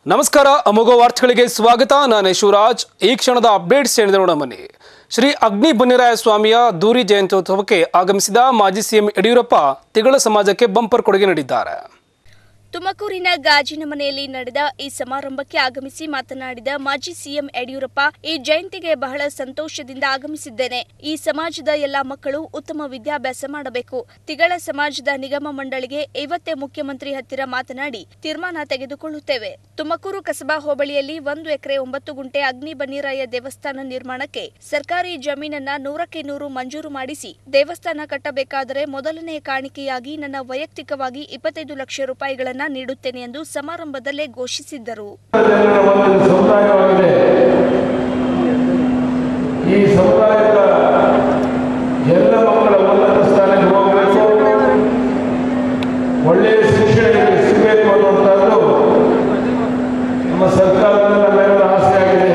ನಮಸ್ಕಾರ ಅಮೋಘ ವಾರ್ತೆಗಳಿಗೆ ಸ್ವಾಗತ ನಾನು ಶಿವರಾಜ್ ಈ ಕ್ಷಣದ ಅಪ್ಡೇಟ್ಸ್ ಹೇಳಿದ ನೋಡ ಬನ್ನಿ ಶ್ರೀ ಅಗ್ನಿ ಬನ್ನಿರಾಯ ಸ್ವಾಮಿಯ ದೂರಿ ಜಯಂತ್ಯೋತ್ಸವಕ್ಕೆ ಆಗಮಿಸಿದ ಮಾಜಿ ಸಿಎಂ ಯಡಿಯೂರಪ್ಪ ತಿಗಳ ಸಮಾಜಕ್ಕೆ ಬಂಪರ್ ಕೊಡುಗೆ ನೀಡಿದ್ದಾರೆ ತುಮಕೂರಿನ ಗಾಜಿನ ಮನೆಯಲ್ಲಿ ನಡೆದ ಈ ಸಮಾರಂಭಕ್ಕೆ ಆಗಮಿಸಿ ಮಾತನಾಡಿದ ಮಾಜಿ ಸಿಎಂ ಯಡಿಯೂರಪ್ಪ ಈ ಜಯಂತಿಗೆ ಬಹಳ ಸಂತೋಷದಿಂದ ಆಗಮಿಸಿದ್ದೇನೆ ಈ ಸಮಾಜದ ಎಲ್ಲಾ ಮಕ್ಕಳು ಉತ್ತಮ ವಿದ್ಯಾಭ್ಯಾಸ ಮಾಡಬೇಕು ತಿಗಳ ಸಮಾಜದ ನಿಗಮ ಮಂಡಳಿಗೆ ಇವತ್ತೇ ಮುಖ್ಯಮಂತ್ರಿ ಹತ್ತಿರ ಮಾತನಾಡಿ ತೀರ್ಮಾನ ತೆಗೆದುಕೊಳ್ಳುತ್ತೇವೆ ತುಮಕೂರು ಕಸಬಾ ಹೋಬಳಿಯಲ್ಲಿ ಒಂದು ಎಕರೆ ಒಂಬತ್ತು ಗುಂಟೆ ಅಗ್ನಿ ಬನ್ನಿರಾಯ ದೇವಸ್ಥಾನ ನಿರ್ಮಾಣಕ್ಕೆ ಸರ್ಕಾರಿ ಜಮೀನನ್ನ ನೂರಕ್ಕೆ ನೂರು ಮಂಜೂರು ಮಾಡಿಸಿ ದೇವಸ್ಥಾನ ಕಟ್ಟಬೇಕಾದರೆ ಮೊದಲನೇ ಕಾಣಿಕೆಯಾಗಿ ನನ್ನ ವೈಯಕ್ತಿಕವಾಗಿ ಇಪ್ಪತ್ತೈದು ಲಕ್ಷ ರೂಪಾಯಿಗಳನ್ನ ನೀಡುತ್ತೇನೆ ಎಂದು ಸಮಾರಂಭದಲ್ಲೇ ಘೋಷಿಸಿದ್ದರು ಜನರ ಒಂದು ಸಮುದಾಯವಾಗಿದೆ ಈ ಸಮುದಾಯದ ಎಲ್ಲ ಮಕ್ಕಳ ಉನ್ನತ ಸ್ಥಾನಕ್ಕೆ ಹೋಗಬೇಕು ಒಳ್ಳೆಯ ಶಿಕ್ಷಣ ಇವರಿಗೆ ಸಿಗಬೇಕು ಅನ್ನುವಂಥದ್ದು ನಮ್ಮ ಸರ್ಕಾರದ ನಮ್ಮೆಲ್ಲರ ಆಸೆಯಾಗಿದೆ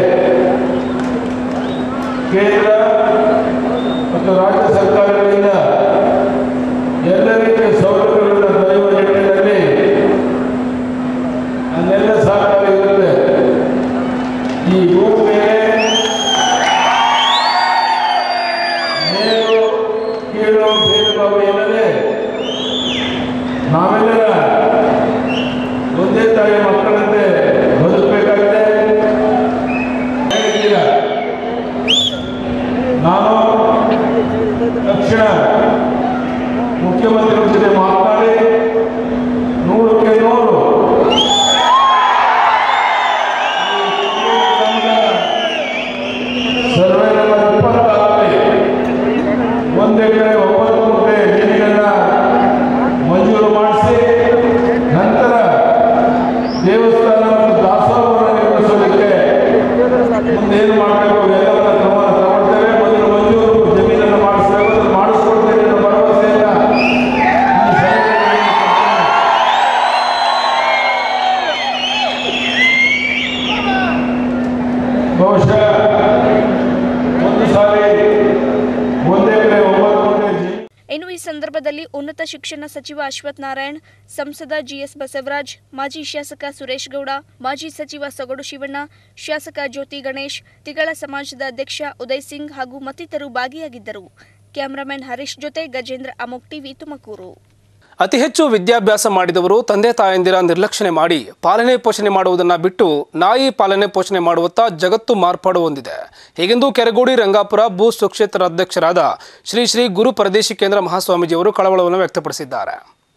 ಕೇಂದ್ರ ಮತ್ತು ರಾಜ್ಯ ಸರ್ಕಾರಗಳಿಂದ ಎಲ್ಲ ರೀತಿಯ ಸೌಲಭ್ಯಗಳನ್ನು ದೊರೆಯುವ ನಿಟ್ಟಿನಲ್ಲಿ ನನ್ನೆಲ್ಲ ಸಹಕಾರ ಇರುತ್ತೆ ಈ ಭೂಮಿ ಮೇಲೆ ಮೇಲು ಕೀಳು ಭೇದ ಭಾವ ಇಲ್ಲದೆ ನಾವೆಲ್ಲರ ಒಂದೇ ತಾಯಿ ಮಕ್ಕಳಂತೆ ಬದುಕಬೇಕಾಗಿದೆ ಹೇಳಿದ್ದೀರ ನಾನು ತಕ್ಷಣ ಮುಖ್ಯಮಂತ್ರಿಗಳ ಜೊತೆ ಮಾತನಾಡಿ ನೂರಕ್ಕೆ ನೂರು ಸರ್ವೆ ನಂಬರ್ ಇಪ್ಪತ್ತಾರಲ್ಲಿ ಒಂದು ಎಕರೆ ಒಂಬತ್ತು ಗುಂಟೆ ಜಮೀನನ್ನ ಮಂಜೂರು ಮಾಡಿಸಿ ನಂತರ ದೇವಸ್ಥಾನ ಮತ್ತು ದಾಸೋಹವನ್ನು ನಿರ್ಮಿಸೋದಕ್ಕೆ ಮುಂದೇನು ಮಾಡಬೇಕು ಎಲ್ಲವನ್ನ ಕ್ರಮ ತಗೊಳ್ತೇವೆ ಮೊದಲು ಮಂಜೂರು ಜಮೀನನ್ನು ಮಾಡಿಸಬೇಕು ಅದನ್ನು ಮಾಡಿಸ್ಕೊಡ್ತೇವೆ ಅನ್ನೋ ಭರವಸೆಯಿಂದ ಈ ಸಭೆಯಲ್ಲಿ ಬಹುಶಃ ಒಂದು ಸಾರಿ ಒಂದು ಎಕರೆ ಒಂಬತ್ತು ಗುಂಟೆ ಜಮೀನು ಇನ್ನು ಈ ಸಂದರ್ಭದಲ್ಲಿ ಉನ್ನತ ಶಿಕ್ಷಣ ಸಚಿವ ಅಶ್ವಥ್ ನಾರಾಯಣ್ ಸಂಸದ ಜಿಎಸ್ ಬಸವರಾಜ್ ಮಾಜಿ ಶಾಸಕ ಸುರೇಶ್ ಗೌಡ ಮಾಜಿ ಸಚಿವ ಸೊಗಡು ಶಿವಣ್ಣ ಶಾಸಕ ಜ್ಯೋತಿ ಗಣೇಶ್ ತಿಗಳ ಸಮಾಜದ ಅಧ್ಯಕ್ಷ ಉದಯ್ ಸಿಂಗ್ ಹಾಗೂ ಮತ್ತಿತರರು ಭಾಗಿಯಾಗಿದ್ದರು ಕ್ಯಾಮರಾಮನ್ ಹರೀಶ್ ಜೊತೆ ಗಜೇಂದ್ರ ಅಮೋಕ್ ಟಿವಿ ತುಮಕೂರು ಅತಿ ಹೆಚ್ಚು ವಿದ್ಯಾಭ್ಯಾಸ ಮಾಡಿದವರು ತಂದೆ ತಾಯಂದಿರ ನಿರ್ಲಕ್ಷಣೆ ಮಾಡಿ ಪಾಲನೆ ಪೋಷಣೆ ಮಾಡುವುದನ್ನು ಬಿಟ್ಟು ನಾಯಿ ಪಾಲನೆ ಪೋಷಣೆ ಮಾಡುವತ್ತ ಜಗತ್ತು ಮಾರ್ಪಾಡು ಹೊಂದಿದೆ ಹೀಗೆಂದು ಕೆರಗೋಡಿ ರಂಗಾಪುರ ಭೂ ಸುಕ್ಷೇತ್ರ ಅಧ್ಯಕ್ಷರಾದ ಶ್ರೀ ಶ್ರೀ ಗುರು ಪರದೇಶಿ ಕೇಂದ್ರ ಮಹಾಸ್ವಾಮೀಜಿಯವರು ಕಳವಳವನ್ನು ವ್ಯಕ್ತಪಡಿಸಿದ್ದಾರೆ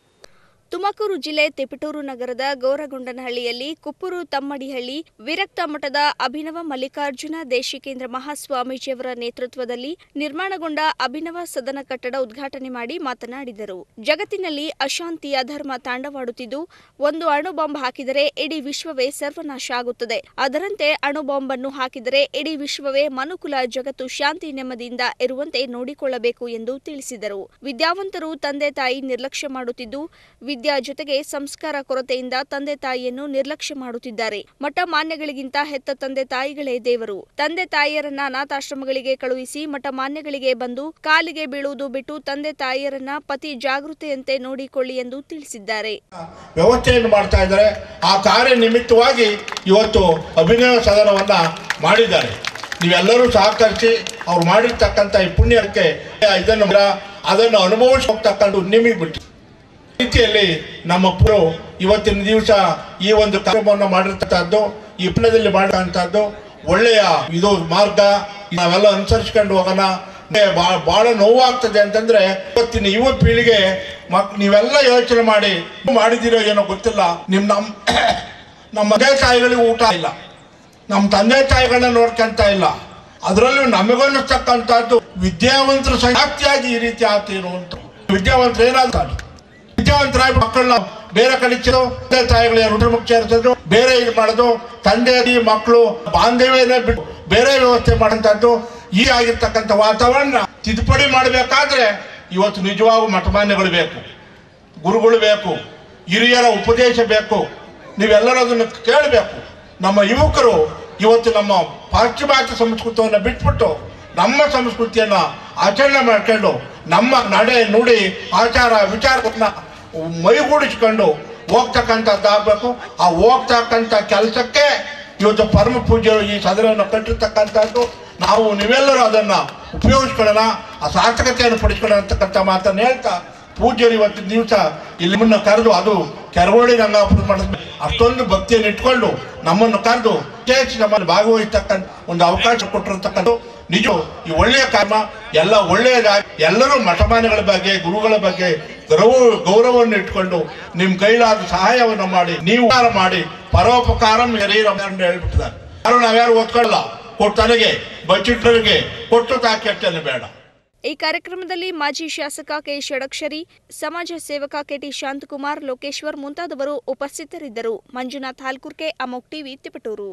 ತುಮಕೂರು ಜಿಲ್ಲೆ ತಿಪಟೂರು ನಗರದ ಗೌರಗೊಂಡನಹಳ್ಳಿಯಲ್ಲಿ ಕುಪ್ಪೂರು ತಮ್ಮಡಿಹಳ್ಳಿ ವಿರಕ್ತ ಮಠದ ಅಭಿನವ ಮಲ್ಲಿಕಾರ್ಜುನ ದೇಶಿಕೇಂದ್ರ ಮಹಾಸ್ವಾಮೀಜಿಯವರ ನೇತೃತ್ವದಲ್ಲಿ ನಿರ್ಮಾಣಗೊಂಡ ಅಭಿನವ ಸದನ ಕಟ್ಟಡ ಉದ್ಘಾಟನೆ ಮಾಡಿ ಮಾತನಾಡಿದರು ಜಗತ್ತಿನಲ್ಲಿ ಅಶಾಂತಿ ಅಧರ್ಮ ತಾಂಡವಾಡುತ್ತಿದ್ದು ಒಂದು ಅಣು ಬಾಂಬ್ ಹಾಕಿದರೆ ಇಡೀ ವಿಶ್ವವೇ ಸರ್ವನಾಶ ಆಗುತ್ತದೆ ಅದರಂತೆ ಅಣು ಬಾಂಬ್ ಅನ್ನು ಹಾಕಿದರೆ ಇಡೀ ವಿಶ್ವವೇ ಮನುಕುಲ ಜಗತ್ತು ಶಾಂತಿ ನೆಮ್ಮದಿಯಿಂದ ಇರುವಂತೆ ನೋಡಿಕೊಳ್ಳಬೇಕು ಎಂದು ತಿಳಿಸಿದರು ವಿದ್ಯಾವಂತರು ತಂದೆ ತಾಯಿ ನಿರ್ಲಕ್ಷ್ಯ ಮಾಡುತ್ತಿದ್ದು ವಿದ್ಯಾ ಜೊತೆಗೆ ಸಂಸ್ಕಾರ ಕೊರತೆಯಿಂದ ತಂದೆ ತಾಯಿಯನ್ನು ನಿರ್ಲಕ್ಷ್ಯ ಮಾಡುತ್ತಿದ್ದಾರೆ ಮಠ ಮಾನ್ಯಗಳಿಗಿಂತ ಹೆತ್ತ ತಂದೆ ತಾಯಿಗಳೇ ದೇವರು ತಂದೆ ತಾಯಿಯರನ್ನ ಅನಾಥಾಶ್ರಮಗಳಿಗೆ ಕಳುಹಿಸಿ ಮಠ ಮಾನ್ಯಗಳಿಗೆ ಬಂದು ಕಾಲಿಗೆ ಬೀಳುವುದು ಬಿಟ್ಟು ತಂದೆ ತಾಯಿಯರನ್ನ ಪತಿ ಜಾಗೃತೆಯಂತೆ ನೋಡಿಕೊಳ್ಳಿ ಎಂದು ತಿಳಿಸಿದ್ದಾರೆ ವ್ಯವಸ್ಥೆಯನ್ನು ಮಾಡ್ತಾ ಇದ್ದಾರೆ ಆ ಕಾರ್ಯ ನಿಮಿತ್ತವಾಗಿ ಇವತ್ತು ಅಭಿನವ ಸದನವನ್ನು ಮಾಡಿದ್ದಾರೆ ನೀವೆಲ್ಲರೂ ಸಹಕರಿಸಿ ಅವ್ರು ಮಾಡಿರ್ತಕ್ಕಂಥ ಈ ಪುಣ್ಯಕ್ಕೆ ಇದನ್ನು ಅದನ್ನು ಅನುಭವಿಸಿ ಹೋಗ್ತಕ್ಕಂಥ ನಿಮಗೆ ಬಿಟ್ಟು ರೀತಿಯಲ್ಲಿ ನಮ್ಮ ಪುರು ಇವತ್ತಿನ ದಿವಸ ಈ ಒಂದು ಕಾರ್ಯಕ್ರಮವನ್ನು ಮಾಡಿರ್ತಕ್ಕಂಥದ್ದು ಈ ಪುಣ್ಯದಲ್ಲಿ ಮಾಡಿರ್ತಕ್ಕಂಥದ್ದು ಒಳ್ಳೆಯ ಇದು ಮಾರ್ಗ ನಾವೆಲ್ಲ ಅನುಸರಿಸ್ಕೊಂಡು ಹೋಗೋಣ ಬಾ- ಬಹಳ ನೋವಾಗ್ತದೆ ಅಂತಂದ್ರೆ ಇವತ್ತಿನ ಯುವ ಪೀಳಿಗೆ ಮಕ್ ನೀವೆಲ್ಲ ಯೋಚನೆ ಮಾಡಿ ಮಾಡಿದಿರೋ ಏನೋ ಗೊತ್ತಿಲ್ಲ ನಿಮ್ ನಮ್ಮ ನಮ್ಮ ತಂದೆ ತಾಯಿಗಳಿಗೆ ಊಟ ಇಲ್ಲ ನಮ್ಮ ತಂದೆ ತಾಯಿಗಳನ್ನ ನೋಡ್ಕೊಂತ ಇಲ್ಲ ಅದರಲ್ಲೂ ನಮಗನ್ನಿಸ್ತಕ್ಕಂಥದ್ದು ವಿದ್ಯಾವಂತರು ಜಾಸ್ತಿಯಾಗಿ ಈ ರೀತಿ ಆಗ್ತೀರೋ ಅಂತ ವಿದ್ಯಾವಂತರು ಏನಾದ್ರು ವಿದ್ಯಾವಂತರಾಗಿ ಮಕ್ಕಳನ್ನ ಬೇರೆ ಕಡೆ ಇಚ್ಚಿದ್ರು ತಂದೆ ತಾಯಿಗಳ ಋಣಮುಖ ಸೇರಿಸಿದ್ರು ಬೇರೆ ಇದು ಮಾಡೋದು ತಂದೆ ತಾಯಿ ಮಕ್ಕಳು ಬಾಂಧವ್ಯನ ಬಿಟ್ಟು ಬೇರೆ ವ್ಯವಸ್ಥೆ ಮಾಡೋಂಥದ್ದು ಈ ಆಗಿರ್ತಕ್ಕಂಥ ವಾತಾವರಣ ತಿದ್ದುಪಡಿ ಮಾಡಬೇಕಾದ್ರೆ ಇವತ್ತು ನಿಜವಾಗೂ ಮಠಮಾನ್ಯಗಳು ಬೇಕು ಗುರುಗಳು ಬೇಕು ಹಿರಿಯರ ಉಪದೇಶ ಬೇಕು ನೀವೆಲ್ಲರೂ ಅದನ್ನು ಕೇಳಬೇಕು ನಮ್ಮ ಯುವಕರು ಇವತ್ತು ನಮ್ಮ ಪಾಶ್ಚಿಮಾತ್ಯ ಸಂಸ್ಕೃತವನ್ನು ಬಿಟ್ಬಿಟ್ಟು ನಮ್ಮ ಸಂಸ್ಕೃತಿಯನ್ನು ಆಚರಣೆ ಮಾಡ್ಕೊಂಡು ನಮ್ಮ ನಡೆ ನುಡಿ ಆಚಾರ ವಿಚಾರವನ್ನು ಮೈಗೂಡಿಸ್ಕೊಂಡು ಹೋಗ್ತಕ್ಕಂಥದ್ದು ಆಗಬೇಕು ಆ ಹೋಗ್ತಕ್ಕಂಥ ಕೆಲಸಕ್ಕೆ ಇವತ್ತು ಪರಮ ಪೂಜ್ಯರು ಈ ಸದನವನ್ನು ಕಟ್ಟಿರ್ತಕ್ಕಂಥದ್ದು ನಾವು ನೀವೆಲ್ಲರೂ ಅದನ್ನು ಉಪಯೋಗಿಸ್ಕೊಳ್ಳೋಣ ಆ ಸಾರ್ಥಕತೆಯನ್ನು ಪಡಿಸ್ಕೊಳ್ಳೋಣ ಅಂತಕ್ಕಂಥ ಮಾತನ್ನು ಹೇಳ್ತಾ ಪೂಜ್ಯರು ಇವತ್ತಿನ ದಿವಸ ಇಲ್ಲಿ ನಿಮ್ಮನ್ನು ಕರೆದು ಅದು ಕೆರಗೋಳಿ ರಂಗಾಪುರ ಮಾಡಿದ ಅಷ್ಟೊಂದು ಭಕ್ತಿಯನ್ನು ಇಟ್ಕೊಂಡು ನಮ್ಮನ್ನು ಕರೆದು ವಿಶೇಷ ನಮ್ಮನ್ನು ಭಾಗವಹಿಸ್ತಕ್ಕಂಥ ಒಂದು ಅವಕಾಶ ಕೊಟ್ಟಿರ್ತಕ್ಕಂಥ ನಿಜ ಈ ಒಳ್ಳೆಯ ಕಾರ್ಯ ಎಲ್ಲ ಒಳ್ಳೆಯದಾಗಿ ಎಲ್ಲರೂ ಮಠಮಾನ್ಯಗಳ ಬಗ್ಗೆ ಗುರುಗಳ ಬಗ್ಗೆ ಗೌರವ ಗೌರವವನ್ನು ಇಟ್ಕೊಂಡು ನಿಮ್ಮ ಕೈಲಾದ ಸಹಾಯವನ್ನು ಮಾಡಿ ನೀವು ಉಪಕಾರ ಮಾಡಿ ಪರೋಪಕಾರಂ ಶರೀರಂ ಅಂತ ಹೇಳ್ಬಿಟ್ಟಿದ್ದಾರೆ ಯಾರು ನಾವ್ಯಾರು ಓದ್ಕೊಳ್ಳಲ್ಲ ಕೊಟ್ಟನಿಗೆ ಬಚ್ಚಿಟ್ಟರಿಗೆ ಕೊಟ್ಟು ತಾಕೆಟ್ಟನ್ನು ಬೇಡ ಈ ಕಾರ್ಯಕ್ರಮದಲ್ಲಿ ಮಾಜಿ ಶಾಸಕ ಕೆ ಷಡಕ್ಷರಿ ಸಮಾಜ ಸೇವಕ ಕೆಟಿ ಶಾಂತಕುಮಾರ್ ಲೋಕೇಶ್ವರ್ ಮುಂತಾದವರು ಉಪಸ್ಥಿತರಿದ್ದರು ಮಂಜುನಾಥ್ ಹಾಲ್ಕುರ್ಕೆ ಅಮೋಕ್ ಟಿವಿ ತಿಪಟೂರು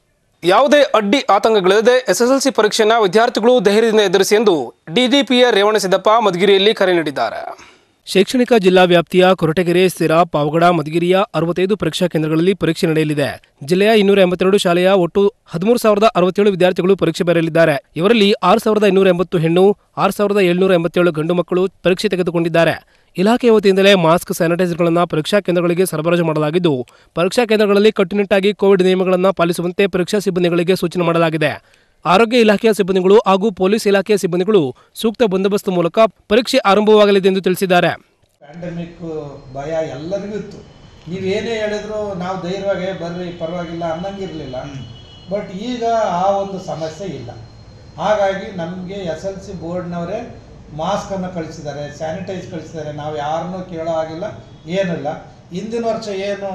ಯಾವುದೇ ಅಡ್ಡಿ ಆತಂಕಗಳಿಲ್ಲದೆ ಎಸ್ಎಸ್ಎಲ್ಸಿ ಪರೀಕ್ಷೆಯನ್ನು ವಿದ್ಯಾರ್ಥಿಗಳು ಧೈರ್ಯದಿಂದ ಎದುರಿಸಿ ಎಂದು ಡಿಡಿಪಿಯ ರೇವಣಸಿದ್ದಪ್ಪ ಮಧುಗಿರಿಯಲ್ಲಿ ಕರೆ ನೀಡಿದ್ದಾರೆ ಶೈಕ್ಷಣಿಕ ಜಿಲ್ಲಾ ವ್ಯಾಪ್ತಿಯ ಕೊರಟಗೆರೆ ಸಿರಾ ಪಾವಗಡ ಮಧುಗಿರಿಯ ಅರವತ್ತೈದು ಪರೀಕ್ಷಾ ಕೇಂದ್ರಗಳಲ್ಲಿ ಪರೀಕ್ಷೆ ನಡೆಯಲಿದೆ ಜಿಲ್ಲೆಯ ಇನ್ನೂರ ಎಂಬತ್ತೆರಡು ಶಾಲೆಯ ಒಟ್ಟು ಹದಿಮೂರು ಸಾವಿರದ ಅರವತ್ತೇಳು ವಿದ್ಯಾರ್ಥಿಗಳು ಪರೀಕ್ಷೆ ಬರೆಯಲಿದ್ದಾರೆ ಇವರಲ್ಲಿ ಆರು ಸಾವಿರದ ಇನ್ನೂರ ಎಂಬತ್ತು ಹೆಣ್ಣು ಆರು ಸಾವಿರದ ಏಳ್ನೂರ ಎಂಬತ್ತೇಳು ಗಂಡು ಮಕ್ಕಳು ಪರೀಕ್ಷೆ ತೆಗೆದುಕೊಂಡಿದ್ದಾರೆ ಇಲಾಖೆಯ ವತಿಯಿಂದಲೇ ಮಾಸ್ಕ್ ಸ್ಯಾನಿಟೈಸರ್ಗಳನ್ನು ಪರೀಕ್ಷಾ ಕೇಂದ್ರಗಳಿಗೆ ಸರಬರಾಜು ಮಾಡಲಾಗಿದ್ದು ಪರೀಕ್ಷಾ ಕೇಂದ್ರಗಳಲ್ಲಿ ಕಟ್ಟುನಿಟ್ಟಾಗಿ ಕೋವಿಡ್ ನಿಯಮಗಳನ್ನು ಪಾಲಿಸುವಂತೆ ಪರೀಕ್ಷಾ ಸಿಬ್ಬಂದಿಗಳಿಗೆ ಸೂಚನೆ ಮಾಡಲಾಗಿದೆ ಆರೋಗ್ಯ ಇಲಾಖೆಯ ಸಿಬ್ಬಂದಿಗಳು ಹಾಗೂ ಪೊಲೀಸ್ ಇಲಾಖೆಯ ಸಿಬ್ಬಂದಿಗಳು ಸೂಕ್ತ ಬಂದೋಬಸ್ತ್ ಮೂಲಕ ಪರೀಕ್ಷೆ ಆರಂಭವಾಗಲಿದೆ ಎಂದು ತಿಳಿಸಿದ್ದಾರೆ ಪ್ಯಾಂಡಮಿಕ್ ಭಯ ಎಲ್ಲರಿಗೂ ಇತ್ತು ನೀವೇನೇ ಹೇಳಿದ್ರು ನಾವು ಧೈರ್ಯವಾಗಿ ಬರ್ರಿ ಪರವಾಗಿಲ್ಲ ಅನ್ನಂಗಿರಲಿಲ್ಲ ಬಟ್ ಈಗ ಆ ಒಂದು ಸಮಸ್ಯೆ ಇಲ್ಲ ಹಾಗಾಗಿ ನಮಗೆ ಎಸ್ ಎಲ್ ಸಿ ಬೋರ್ಡ್ನವರೇ ಮಾಸ್ಕನ್ನು ಕಳಿಸಿದ್ದಾರೆ ಸ್ಯಾನಿಟೈಸ್ ಕಳಿಸಿದ್ದಾರೆ ನಾವು ಯಾರನ್ನೂ ಕೇಳೋ ಹಾಗಿಲ್ಲ ಏನಿಲ್ಲ ಹಿಂದಿನ ವರ್ಷ ಏನು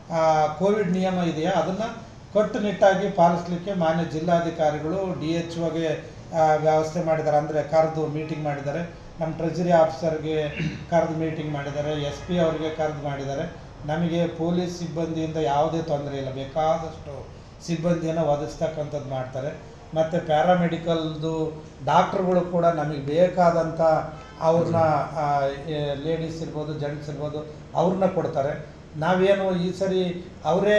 ಕೋವಿಡ್ ನಿಯಮ ಇದೆಯಾ ಅದನ್ನು ಕಟ್ಟುನಿಟ್ಟಾಗಿ ಪಾಲಿಸಲಿಕ್ಕೆ ಮಾನ್ಯ ಜಿಲ್ಲಾಧಿಕಾರಿಗಳು ಡಿ ಎಚ್ ಒಗೆ ವ್ಯವಸ್ಥೆ ಮಾಡಿದ್ದಾರೆ ಅಂದರೆ ಕರೆದು ಮೀಟಿಂಗ್ ಮಾಡಿದ್ದಾರೆ ನಮ್ಮ ಟ್ರೆಜರಿ ಆಫೀಸರ್ಗೆ ಕರೆದು ಮೀಟಿಂಗ್ ಮಾಡಿದ್ದಾರೆ ಎಸ್ ಪಿ ಅವರಿಗೆ ಕರೆದು ಮಾಡಿದ್ದಾರೆ ನಮಗೆ ಪೊಲೀಸ್ ಸಿಬ್ಬಂದಿಯಿಂದ ಯಾವುದೇ ತೊಂದರೆ ಇಲ್ಲ ಬೇಕಾದಷ್ಟು ಸಿಬ್ಬಂದಿಯನ್ನು ಒದಗಿಸ್ತಕ್ಕಂಥದ್ದು ಮಾಡ್ತಾರೆ ಮತ್ತು ಪ್ಯಾರಾಮೆಡಿಕಲ್ದು ಡಾಕ್ಟ್ರುಗಳು ಕೂಡ ನಮಗೆ ಬೇಕಾದಂಥ ಅವ್ರನ್ನ ಲೇಡೀಸ್ ಇರ್ಬೋದು ಜೆಂಟ್ಸ್ ಇರ್ಬೋದು ಅವ್ರನ್ನ ಕೊಡ್ತಾರೆ ನಾವೇನು ಈ ಸರಿ ಅವರೇ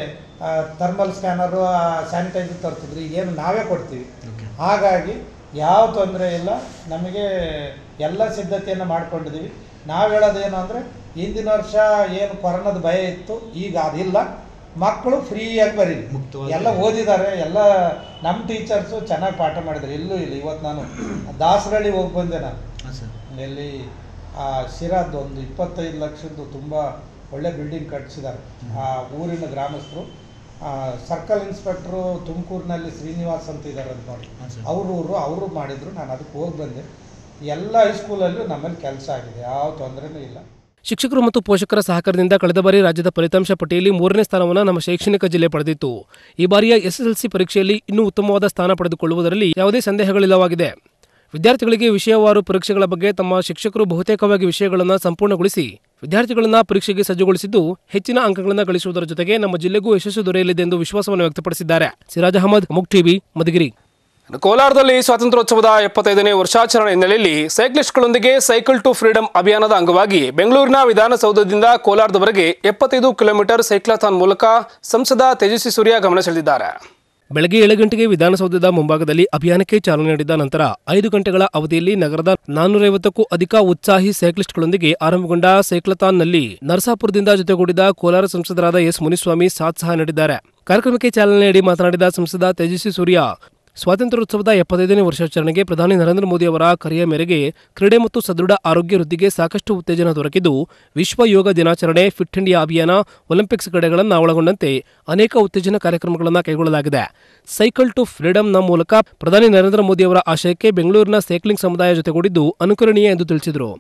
ಥರ್ಮಲ್ ಸ್ಕ್ಯಾನರು ಸ್ಯಾನಿಟೈಸರ್ ತರ್ತಿದ್ರಿ ಏನು ನಾವೇ ಕೊಡ್ತೀವಿ ಹಾಗಾಗಿ ಯಾವ ತೊಂದರೆ ಇಲ್ಲ ನಮಗೆ ಎಲ್ಲ ಸಿದ್ಧತೆಯನ್ನು ಮಾಡ್ಕೊಂಡಿದ್ದೀವಿ ನಾವು ಹೇಳೋದೇನು ಅಂದರೆ ಹಿಂದಿನ ವರ್ಷ ಏನು ಕೊರೋನಾದ ಭಯ ಇತ್ತು ಈಗ ಅದಿಲ್ಲ ಮಕ್ಕಳು ಫ್ರೀಯಾಗಿ ಬರೀಲಿ ಎಲ್ಲ ಓದಿದ್ದಾರೆ ಎಲ್ಲ ನಮ್ಮ ಟೀಚರ್ಸು ಚೆನ್ನಾಗಿ ಪಾಠ ಮಾಡಿದ್ದಾರೆ ಎಲ್ಲೂ ಇಲ್ಲ ಇವತ್ತು ನಾನು ದಾಸರಳ್ಳಿ ಹೋಗಿ ಬಂದೆ ನಾನು ಎಲ್ಲಿ ಆ ಶಿರಾದ್ದು ಒಂದು ಇಪ್ಪತ್ತೈದು ಲಕ್ಷದ್ದು ತುಂಬ ಒಳ್ಳೆ ಬಿಲ್ಡಿಂಗ್ ಕಟ್ಟಿಸಿದ್ದಾರೆ ಆ ಊರಿನ ಗ್ರಾಮಸ್ಥರು ಸರ್ಕಲ್ ಇನ್ಸ್ಪೆಕ್ಟ್ರು ತುಮಕೂರಿನಲ್ಲಿ ಶ್ರೀನಿವಾಸ್ ಅಂತ ಇದ್ದಾರೆ ಅಂತ ನೋಡಿ ಅವ್ರ ಊರು ಅವರು ಮಾಡಿದ್ರು ನಾನು ಅದಕ್ಕೆ ಹೋಗಿ ಬಂದೆ ಎಲ್ಲ ಹೈಸ್ಕೂಲಲ್ಲೂ ನಮ್ಮಲ್ಲಿ ಕೆಲಸ ಆಗಿದೆ ಯಾವ ತೊಂದರೆನೂ ಇಲ್ಲ ಶಿಕ್ಷಕರು ಮತ್ತು ಪೋಷಕರ ಸಹಕಾರದಿಂದ ಕಳೆದ ಬಾರಿ ರಾಜ್ಯದ ಫಲಿತಾಂಶ ಪಟ್ಟಿಯಲ್ಲಿ ಮೂರನೇ ಸ್ಥಾನವನ್ನು ನಮ್ಮ ಶೈಕ್ಷಣಿಕ ಜಿಲ್ಲೆ ಪಡೆದಿತ್ತು ಈ ಬಾರಿಯ ಎಸ್ಎಸ್ಎಲ್ಸಿ ಪರೀಕ್ಷೆಯಲ್ಲಿ ಇನ್ನೂ ಉತ್ತಮವಾದ ಸ್ಥಾನ ಪಡೆದುಕೊಳ್ಳುವುದರಲ್ಲಿ ಯಾವುದೇ ಸಂದೇಹಗಳಿಲ್ಲವಾಗಿದೆ ವಿದ್ಯಾರ್ಥಿಗಳಿಗೆ ವಿಷಯವಾರು ಪರೀಕ್ಷೆಗಳ ಬಗ್ಗೆ ತಮ್ಮ ಶಿಕ್ಷಕರು ಬಹುತೇಕವಾಗಿ ವಿಷಯಗಳನ್ನು ಸಂಪೂರ್ಣಗೊಳಿಸಿ ವಿದ್ಯಾರ್ಥಿಗಳನ್ನು ಪರೀಕ್ಷೆಗೆ ಸಜ್ಜುಗೊಳಿಸಿದ್ದು ಹೆಚ್ಚಿನ ಅಂಕಗಳನ್ನು ಗಳಿಸುವುದರ ಜೊತೆಗೆ ನಮ್ಮ ಜಿಲ್ಲೆಗೂ ಯಶಸ್ಸು ದೊರೆಯಲಿದೆ ಎಂದು ವಿಶ್ವಾಸವನ್ನು ವ್ಯಕ್ತಪಡಿಸಿದ್ದಾರೆ ಸಿರಾಜ್ ಅಹಮದ್ ಮುಕ್ ಟಿವಿ ಮಧುಗಿರಿ ಕೋಲಾರದಲ್ಲಿ ಸ್ವಾತಂತ್ರ್ಯೋತ್ಸವದ ಎಪ್ಪತ್ತೈದನೇ ವರ್ಷಾಚರಣೆ ಹಿನ್ನೆಲೆಯಲ್ಲಿ ಸೈಕ್ಲಿಸ್ಟ್ಗಳೊಂದಿಗೆ ಸೈಕಲ್ ಟು ಫ್ರೀಡಂ ಅಭಿಯಾನದ ಅಂಗವಾಗಿ ಬೆಂಗಳೂರಿನ ವಿಧಾನಸೌಧದಿಂದ ಕೋಲಾರದವರೆಗೆ ಎಪ್ಪತ್ತೈದು ಕಿಲೋಮೀಟರ್ ಸೈಕ್ಲಾಥಾನ್ ಮೂಲಕ ಸಂಸದ ತೇಜಸ್ವಿ ಸೂರ್ಯ ಗಮನ ಸೆಳೆದಿದ್ದಾರೆ ಬೆಳಗ್ಗೆ ಏಳು ಗಂಟೆಗೆ ವಿಧಾನಸೌಧದ ಮುಂಭಾಗದಲ್ಲಿ ಅಭಿಯಾನಕ್ಕೆ ಚಾಲನೆ ನೀಡಿದ ನಂತರ ಐದು ಗಂಟೆಗಳ ಅವಧಿಯಲ್ಲಿ ನಗರದ ನಾನ್ನೂರೈವತ್ತಕ್ಕೂ ಅಧಿಕ ಉತ್ಸಾಹಿ ಸೈಕ್ಲಿಸ್ಟ್ಗಳೊಂದಿಗೆ ಆರಂಭಗೊಂಡ ಸೈಕ್ಲಥಾನ್ನಲ್ಲಿ ನರಸಾಪುರದಿಂದ ಜೊತೆಗೂಡಿದ ಕೋಲಾರ ಸಂಸದರಾದ ಎಸ್ ಮುನಿಸ್ವಾಮಿ ಸಾಥ್ ಸಹ ನೀಡಿದ್ದಾರೆ ಕಾರ್ಯಕ್ರಮಕ್ಕೆ ಚಾಲನೆ ನೀಡಿ ಮಾತನಾಡಿದ ಸಂಸದ ತೇಜಸ್ವಿ ಸೂರ್ಯ ಸ್ವಾತಂತ್ರ್ಯೋತ್ಸವದ ಎಪ್ಪತ್ತೈದನೇ ವರ್ಷಾಚರಣೆಗೆ ಪ್ರಧಾನಿ ನರೇಂದ್ರ ಮೋದಿ ಅವರ ಕರೆಯ ಮೇರೆಗೆ ಕ್ರೀಡೆ ಮತ್ತು ಸದೃಢ ಆರೋಗ್ಯ ವೃದ್ಧಿಗೆ ಸಾಕಷ್ಟು ಉತ್ತೇಜನ ದೊರಕಿದ್ದು ವಿಶ್ವ ಯೋಗ ದಿನಾಚರಣೆ ಫಿಟ್ ಇಂಡಿಯಾ ಅಭಿಯಾನ ಒಲಿಂಪಿಕ್ಸ್ ಕ್ರೀಡೆಗಳನ್ನು ಒಳಗೊಂಡಂತೆ ಅನೇಕ ಉತ್ತೇಜನ ಕಾರ್ಯಕ್ರಮಗಳನ್ನು ಕೈಗೊಳ್ಳಲಾಗಿದೆ ಸೈಕಲ್ ಟು ಫ್ರೀಡಂನ ಮೂಲಕ ಪ್ರಧಾನಿ ನರೇಂದ್ರ ಮೋದಿ ಅವರ ಆಶಯಕ್ಕೆ ಬೆಂಗಳೂರಿನ ಸೈಕ್ಲಿಂಗ್ ಸಮುದಾಯ ಜೊತೆಗೂಡಿದ್ದು ಅನುಕರಣೀಯ ಎಂದು ತಿಳಿಸಿದರು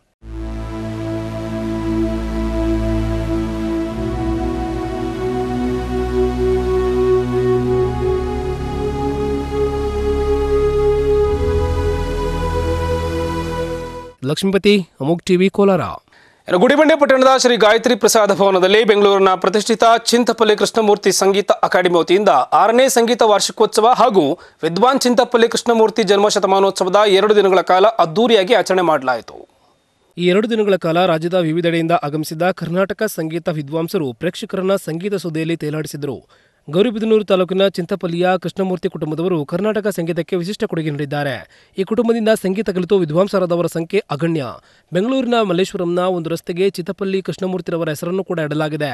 ಲಕ್ಷ್ಮೀಪತಿ ಅಮುಕ್ ಟಿವಿ ಕೋಲಾರ ಇನ್ನು ಗುಡಿಬಂಡೆ ಪಟ್ಟಣದ ಶ್ರೀ ಗಾಯತ್ರಿ ಪ್ರಸಾದ ಭವನದಲ್ಲಿ ಬೆಂಗಳೂರಿನ ಪ್ರತಿಷ್ಠಿತ ಚಿಂತಪಲ್ಲಿ ಕೃಷ್ಣಮೂರ್ತಿ ಸಂಗೀತ ಅಕಾಡೆಮಿ ವತಿಯಿಂದ ಆರನೇ ಸಂಗೀತ ವಾರ್ಷಿಕೋತ್ಸವ ಹಾಗೂ ವಿದ್ವಾನ್ ಚಿಂತಪಲ್ಲಿ ಕೃಷ್ಣಮೂರ್ತಿ ಜನ್ಮ ಶತಮಾನೋತ್ಸವದ ಎರಡು ದಿನಗಳ ಕಾಲ ಅದ್ದೂರಿಯಾಗಿ ಆಚರಣೆ ಮಾಡಲಾಯಿತು ಈ ಎರಡು ದಿನಗಳ ಕಾಲ ರಾಜ್ಯದ ವಿವಿಧೆಡೆಯಿಂದ ಆಗಮಿಸಿದ ಕರ್ನಾಟಕ ಸಂಗೀತ ವಿದ್ವಾಂಸರು ಪ್ರೇಕ್ಷಕರನ್ನ ಸಂಗೀತ ಸುದ್ದಿಯಲ್ಲಿ ತೇಲಾಡಿಸಿದರು ಗೌರಿಬಿದನೂರು ತಾಲೂಕಿನ ಚಿಂತಪಲ್ಲಿಯ ಕೃಷ್ಣಮೂರ್ತಿ ಕುಟುಂಬದವರು ಕರ್ನಾಟಕ ಸಂಗೀತಕ್ಕೆ ವಿಶಿಷ್ಟ ಕೊಡುಗೆ ನೀಡಿದ್ದಾರೆ ಈ ಕುಟುಂಬದಿಂದ ಸಂಗೀತ ಕಲಿತು ವಿದ್ವಾಂಸರಾದವರ ಸಂಖ್ಯೆ ಅಗಣ್ಯ ಬೆಂಗಳೂರಿನ ಮಲ್ಲೇಶ್ವರಂನ ಒಂದು ರಸ್ತೆಗೆ ಚಿತ್ತಪಲ್ಲಿ ಕೃಷ್ಣಮೂರ್ತಿರವರ ಹೆಸರನ್ನು ಕೂಡ ಇಡಲಾಗಿದೆ